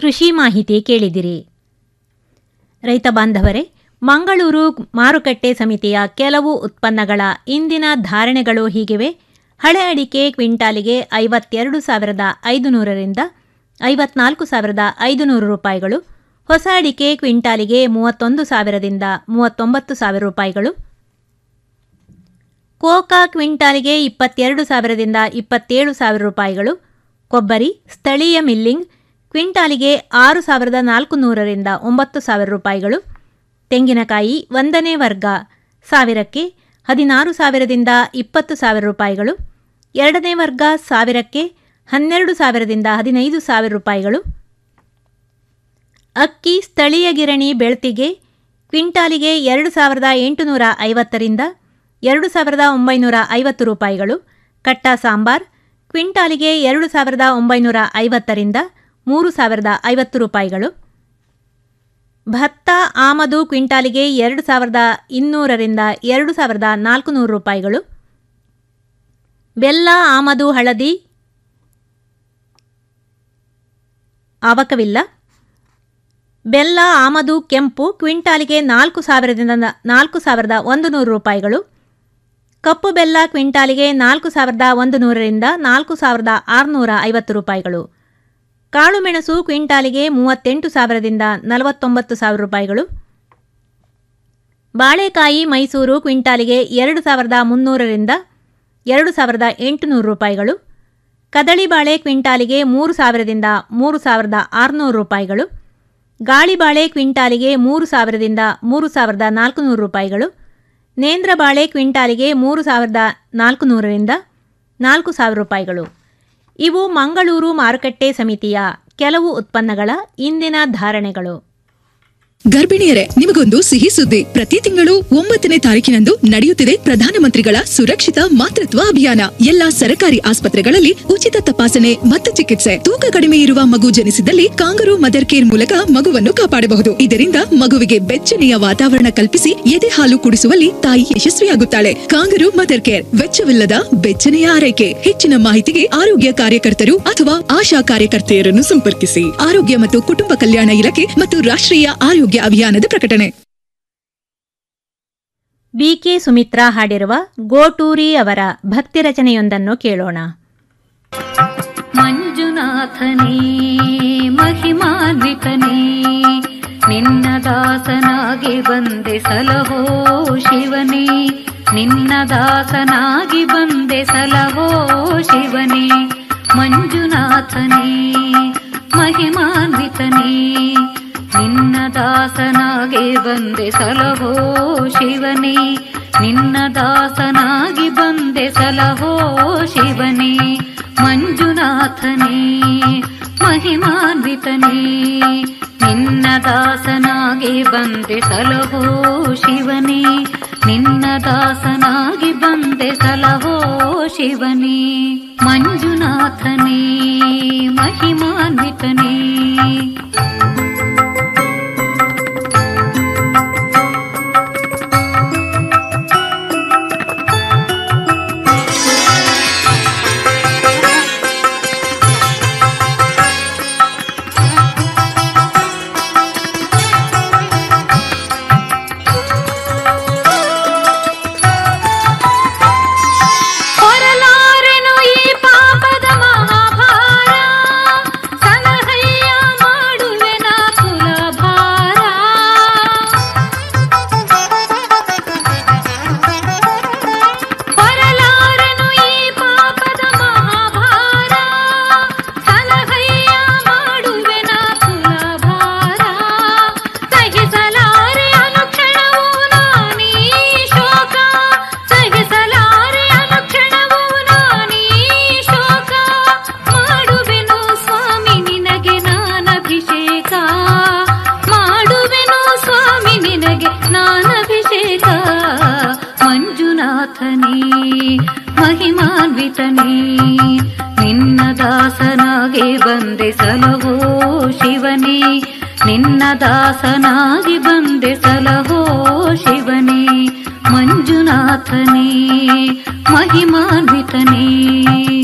ಕೃಷಿ ಮಾಹಿತಿ ಕೇಳಿದಿರಿ ರೈತ ಬಾಂಧವರೇ ಮಂಗಳೂರು ಮಾರುಕಟ್ಟೆ ಸಮಿತಿಯ ಕೆಲವು ಉತ್ಪನ್ನಗಳ ಇಂದಿನ ಧಾರಣೆಗಳು ಹೀಗಿವೆ ಹಳೆ ಅಡಿಕೆ ಕ್ವಿಂಟಾಲಿಗೆ ಐವತ್ತೆರಡು ಸಾವಿರದ ಐದುನೂರರಿಂದ ಐವತ್ನಾಲ್ಕು ಸಾವಿರದ ಐದುನೂರು ರೂಪಾಯಿಗಳು ಹೊಸ ಅಡಿಕೆ ಕ್ವಿಂಟಾಲಿಗೆ ಮೂವತ್ತೊಂದು ಸಾವಿರದಿಂದ ಮೂವತ್ತೊಂಬತ್ತು ಸಾವಿರ ರೂಪಾಯಿಗಳು ಕೋಕಾ ಕ್ವಿಂಟಾಲಿಗೆ ಇಪ್ಪತ್ತೆರಡು ಸಾವಿರದಿಂದ ಇಪ್ಪತ್ತೇಳು ಸಾವಿರ ರೂಪಾಯಿಗಳು ಕೊಬ್ಬರಿ ಸ್ಥಳೀಯ ಮಿಲ್ಲಿಂಗ್ ಕ್ವಿಂಟಾಲಿಗೆ ಆರು ಸಾವಿರದ ನಾಲ್ಕು ನೂರರಿಂದ ಒಂಬತ್ತು ಸಾವಿರ ರೂಪಾಯಿಗಳು ತೆಂಗಿನಕಾಯಿ ಒಂದನೇ ವರ್ಗ ಸಾವಿರಕ್ಕೆ ಹದಿನಾರು ಸಾವಿರದಿಂದ ಇಪ್ಪತ್ತು ಸಾವಿರ ರೂಪಾಯಿಗಳು ಎರಡನೇ ವರ್ಗ ಸಾವಿರಕ್ಕೆ ಹನ್ನೆರಡು ಸಾವಿರದಿಂದ ಹದಿನೈದು ಸಾವಿರ ರೂಪಾಯಿಗಳು ಅಕ್ಕಿ ಸ್ಥಳೀಯ ಗಿರಣಿ ಬೆಳ್ತಿಗೆ ಕ್ವಿಂಟಾಲಿಗೆ ಎರಡು ಸಾವಿರದ ಎಂಟುನೂರ ಐವತ್ತರಿಂದ ಎರಡು ಸಾವಿರದ ಒಂಬೈನೂರ ಐವತ್ತು ರೂಪಾಯಿಗಳು ಕಟ್ಟ ಸಾಂಬಾರ್ ಕ್ವಿಂಟಾಲಿಗೆ ಎರಡು ಸಾವಿರದ ಒಂಬೈನೂರ ಐವತ್ತರಿಂದ ಮೂರು ಸಾವಿರದ ಐವತ್ತು ರೂಪಾಯಿಗಳು ಭತ್ತ ಆಮದು ಕ್ವಿಂಟಾಲಿಗೆ ಎರಡು ಸಾವಿರದ ಇನ್ನೂರರಿಂದ ಎರಡು ಸಾವಿರದ ನಾಲ್ಕುನೂರು ರೂಪಾಯಿಗಳು ಬೆಲ್ಲ ಆಮದು ಹಳದಿ ಅವಕವಿಲ್ಲ ಬೆಲ್ಲ ಆಮದು ಕೆಂಪು ಕ್ವಿಂಟಾಲಿಗೆ ನಾಲ್ಕು ಸಾವಿರದಿಂದ ನಾಲ್ಕು ಸಾವಿರದ ಒಂದು ನೂರು ರೂಪಾಯಿಗಳು ಕಪ್ಪು ಬೆಲ್ಲ ಕ್ವಿಂಟಾಲಿಗೆ ನಾಲ್ಕು ಸಾವಿರದ ಒಂದು ನೂರರಿಂದ ನಾಲ್ಕು ಸಾವಿರದ ಆರುನೂರ ಐವತ್ತು ರೂಪಾಯಿಗಳು ಕಾಳುಮೆಣಸು ಕ್ವಿಂಟಾಲಿಗೆ ಮೂವತ್ತೆಂಟು ಸಾವಿರದಿಂದ ನಲವತ್ತೊಂಬತ್ತು ಸಾವಿರ ರೂಪಾಯಿಗಳು ಬಾಳೆಕಾಯಿ ಮೈಸೂರು ಕ್ವಿಂಟಾಲಿಗೆ ಎರಡು ಸಾವಿರದ ಮುನ್ನೂರರಿಂದ ಎರಡು ಸಾವಿರದ ಎಂಟುನೂರು ರೂಪಾಯಿಗಳು ಕದಳಿ ಬಾಳೆ ಕ್ವಿಂಟಾಲಿಗೆ ಮೂರು ಸಾವಿರದಿಂದ ಮೂರು ಸಾವಿರದ ಆರುನೂರು ರೂಪಾಯಿಗಳು ಗಾಳಿ ಬಾಳೆ ಕ್ವಿಂಟಾಲಿಗೆ ಮೂರು ಸಾವಿರದಿಂದ ಮೂರು ಸಾವಿರದ ನಾಲ್ಕುನೂರು ರೂಪಾಯಿಗಳು ನೇಂದ್ರ ಬಾಳೆ ಕ್ವಿಂಟಾಲಿಗೆ ಮೂರು ಸಾವಿರದ ನಾಲ್ಕುನೂರರಿಂದ ನಾಲ್ಕು ಸಾವಿರ ರೂಪಾಯಿಗಳು ಇವು ಮಂಗಳೂರು ಮಾರುಕಟ್ಟೆ ಸಮಿತಿಯ ಕೆಲವು ಉತ್ಪನ್ನಗಳ ಇಂದಿನ ಧಾರಣೆಗಳು ಗರ್ಭಿಣಿಯರೇ ನಿಮಗೊಂದು ಸಿಹಿ ಸುದ್ದಿ ಪ್ರತಿ ತಿಂಗಳು ಒಂಬತ್ತನೇ ತಾರೀಕಿನಂದು ನಡೆಯುತ್ತಿದೆ ಪ್ರಧಾನಮಂತ್ರಿಗಳ ಸುರಕ್ಷಿತ ಮಾತೃತ್ವ ಅಭಿಯಾನ ಎಲ್ಲಾ ಸರಕಾರಿ ಆಸ್ಪತ್ರೆಗಳಲ್ಲಿ ಉಚಿತ ತಪಾಸಣೆ ಮತ್ತು ಚಿಕಿತ್ಸೆ ತೂಕ ಕಡಿಮೆ ಇರುವ ಮಗು ಜನಿಸಿದಲ್ಲಿ ಕಾಂಗರು ಮದರ್ ಕೇರ್ ಮೂಲಕ ಮಗುವನ್ನು ಕಾಪಾಡಬಹುದು ಇದರಿಂದ ಮಗುವಿಗೆ ಬೆಚ್ಚನೆಯ ವಾತಾವರಣ ಕಲ್ಪಿಸಿ ಎದೆ ಹಾಲು ಕುಡಿಸುವಲ್ಲಿ ತಾಯಿ ಯಶಸ್ವಿಯಾಗುತ್ತಾಳೆ ಕಾಂಗರು ಮದರ್ ಕೇರ್ ವೆಚ್ಚವಿಲ್ಲದ ಬೆಚ್ಚನೆಯ ಆರೈಕೆ ಹೆಚ್ಚಿನ ಮಾಹಿತಿಗೆ ಆರೋಗ್ಯ ಕಾರ್ಯಕರ್ತರು ಅಥವಾ ಆಶಾ ಕಾರ್ಯಕರ್ತೆಯರನ್ನು ಸಂಪರ್ಕಿಸಿ ಆರೋಗ್ಯ ಮತ್ತು ಕುಟುಂಬ ಕಲ್ಯಾಣ ಇಲಾಖೆ ಮತ್ತು ರಾಷ್ಟ್ರೀಯ ಆರೋಗ್ಯ ಅಭಿಯಾನದ ಪ್ರಕಟಣೆ ಬಿಕೆ ಸುಮಿತ್ರಾ ಹಾಡಿರುವ ಗೋಟೂರಿ ಅವರ ಭಕ್ತಿ ರಚನೆಯೊಂದನ್ನು ಕೇಳೋಣ ಮಂಜುನಾಥನೇ ಮಹಿಮಾನ್ವಿತನೇ ನಿನ್ನ ದಾಸನಾಗಿ ಬಂದೆ ಸಲಹೋ ಶಿವನೇ ನಿನ್ನ ದಾಸನಾಗಿ ಬಂದೆ ಸಲಹೋ ಶಿವನೇ ಮಂಜುನಾಥನೇ ಮಹಿಮಾನ್ವಿತನೇ ನಿನ್ನ ದಾಸನಾಗಿ ಬಂದೆ ಸಲಹೋ ಶಿವನೇ ನಿನ್ನ ದಾಸನಾಗಿ ಬಂದೆ ಸಲಹೋ ಶಿವನೇ ಮಂಜುನಾಥನೇ ಮಹಿಮಾನ್ವಿತನೇ ನಿನ್ನ ದಾಸನಾಗಿ ಬಂದೆ ಸಲಹೋ ಶಿವನೇ ನಿನ್ನ ದಾಸನಾಗಿ ಬಂದೆ ಸಲಹೋ ಶಿವನೇ ಮಂಜುನಾಥನೇ ಮಹಿಮಾನ್ವಿತನೇ ಹೊರಲಾರೆನು ಈ ಪಾಪದ ಮಹಾಭಾರ ಸಲಹಯ್ಯ ಮಾಡುವೆನ ಕುಲಭಾರ ಹೊರಲಾರೆನು ಈ ಪಾಪದ ಮಹಾಭಾರ ಸಲಹಯ್ಯ ಮಾಡುವೆನ ಕುಲಭಾರ ಸಹಿಸಲಾರೆ ಅನುಕ್ಷಣವೂ ನಾನೀ ಶೋಕ ಸಹಿಸಲಾರೆ ಅನುಕ್ಷಣವೂ ನಾನೀ ಶೋಕ ಮಾಡುವೆನು ಸ್ವಾಮಿ ನಿನಗೆ ನಾನಭಿಷೇಕ ಮಾಡುವೆನು ಸ್ವಾಮಿ ನಿನಗೆ ನಾನಭಿಷೇಕ ಮಂಜುನಾಥನೇ ಮಹಿಮಾನ್ವಿತನೇ ನಿನ್ನ ದಾಸನಾಗಿ ಬಂದೆ ಸಲಹೋ ಶಿವನೇ ನಿನ್ನ ದಾಸನಾಗಿ ಬಂದೆ ಸಲಹೋ ಶಿವನೇ ಮಂಜುನಾಥನೇ ಮಹಿಮಾನ್ವಿತನೇ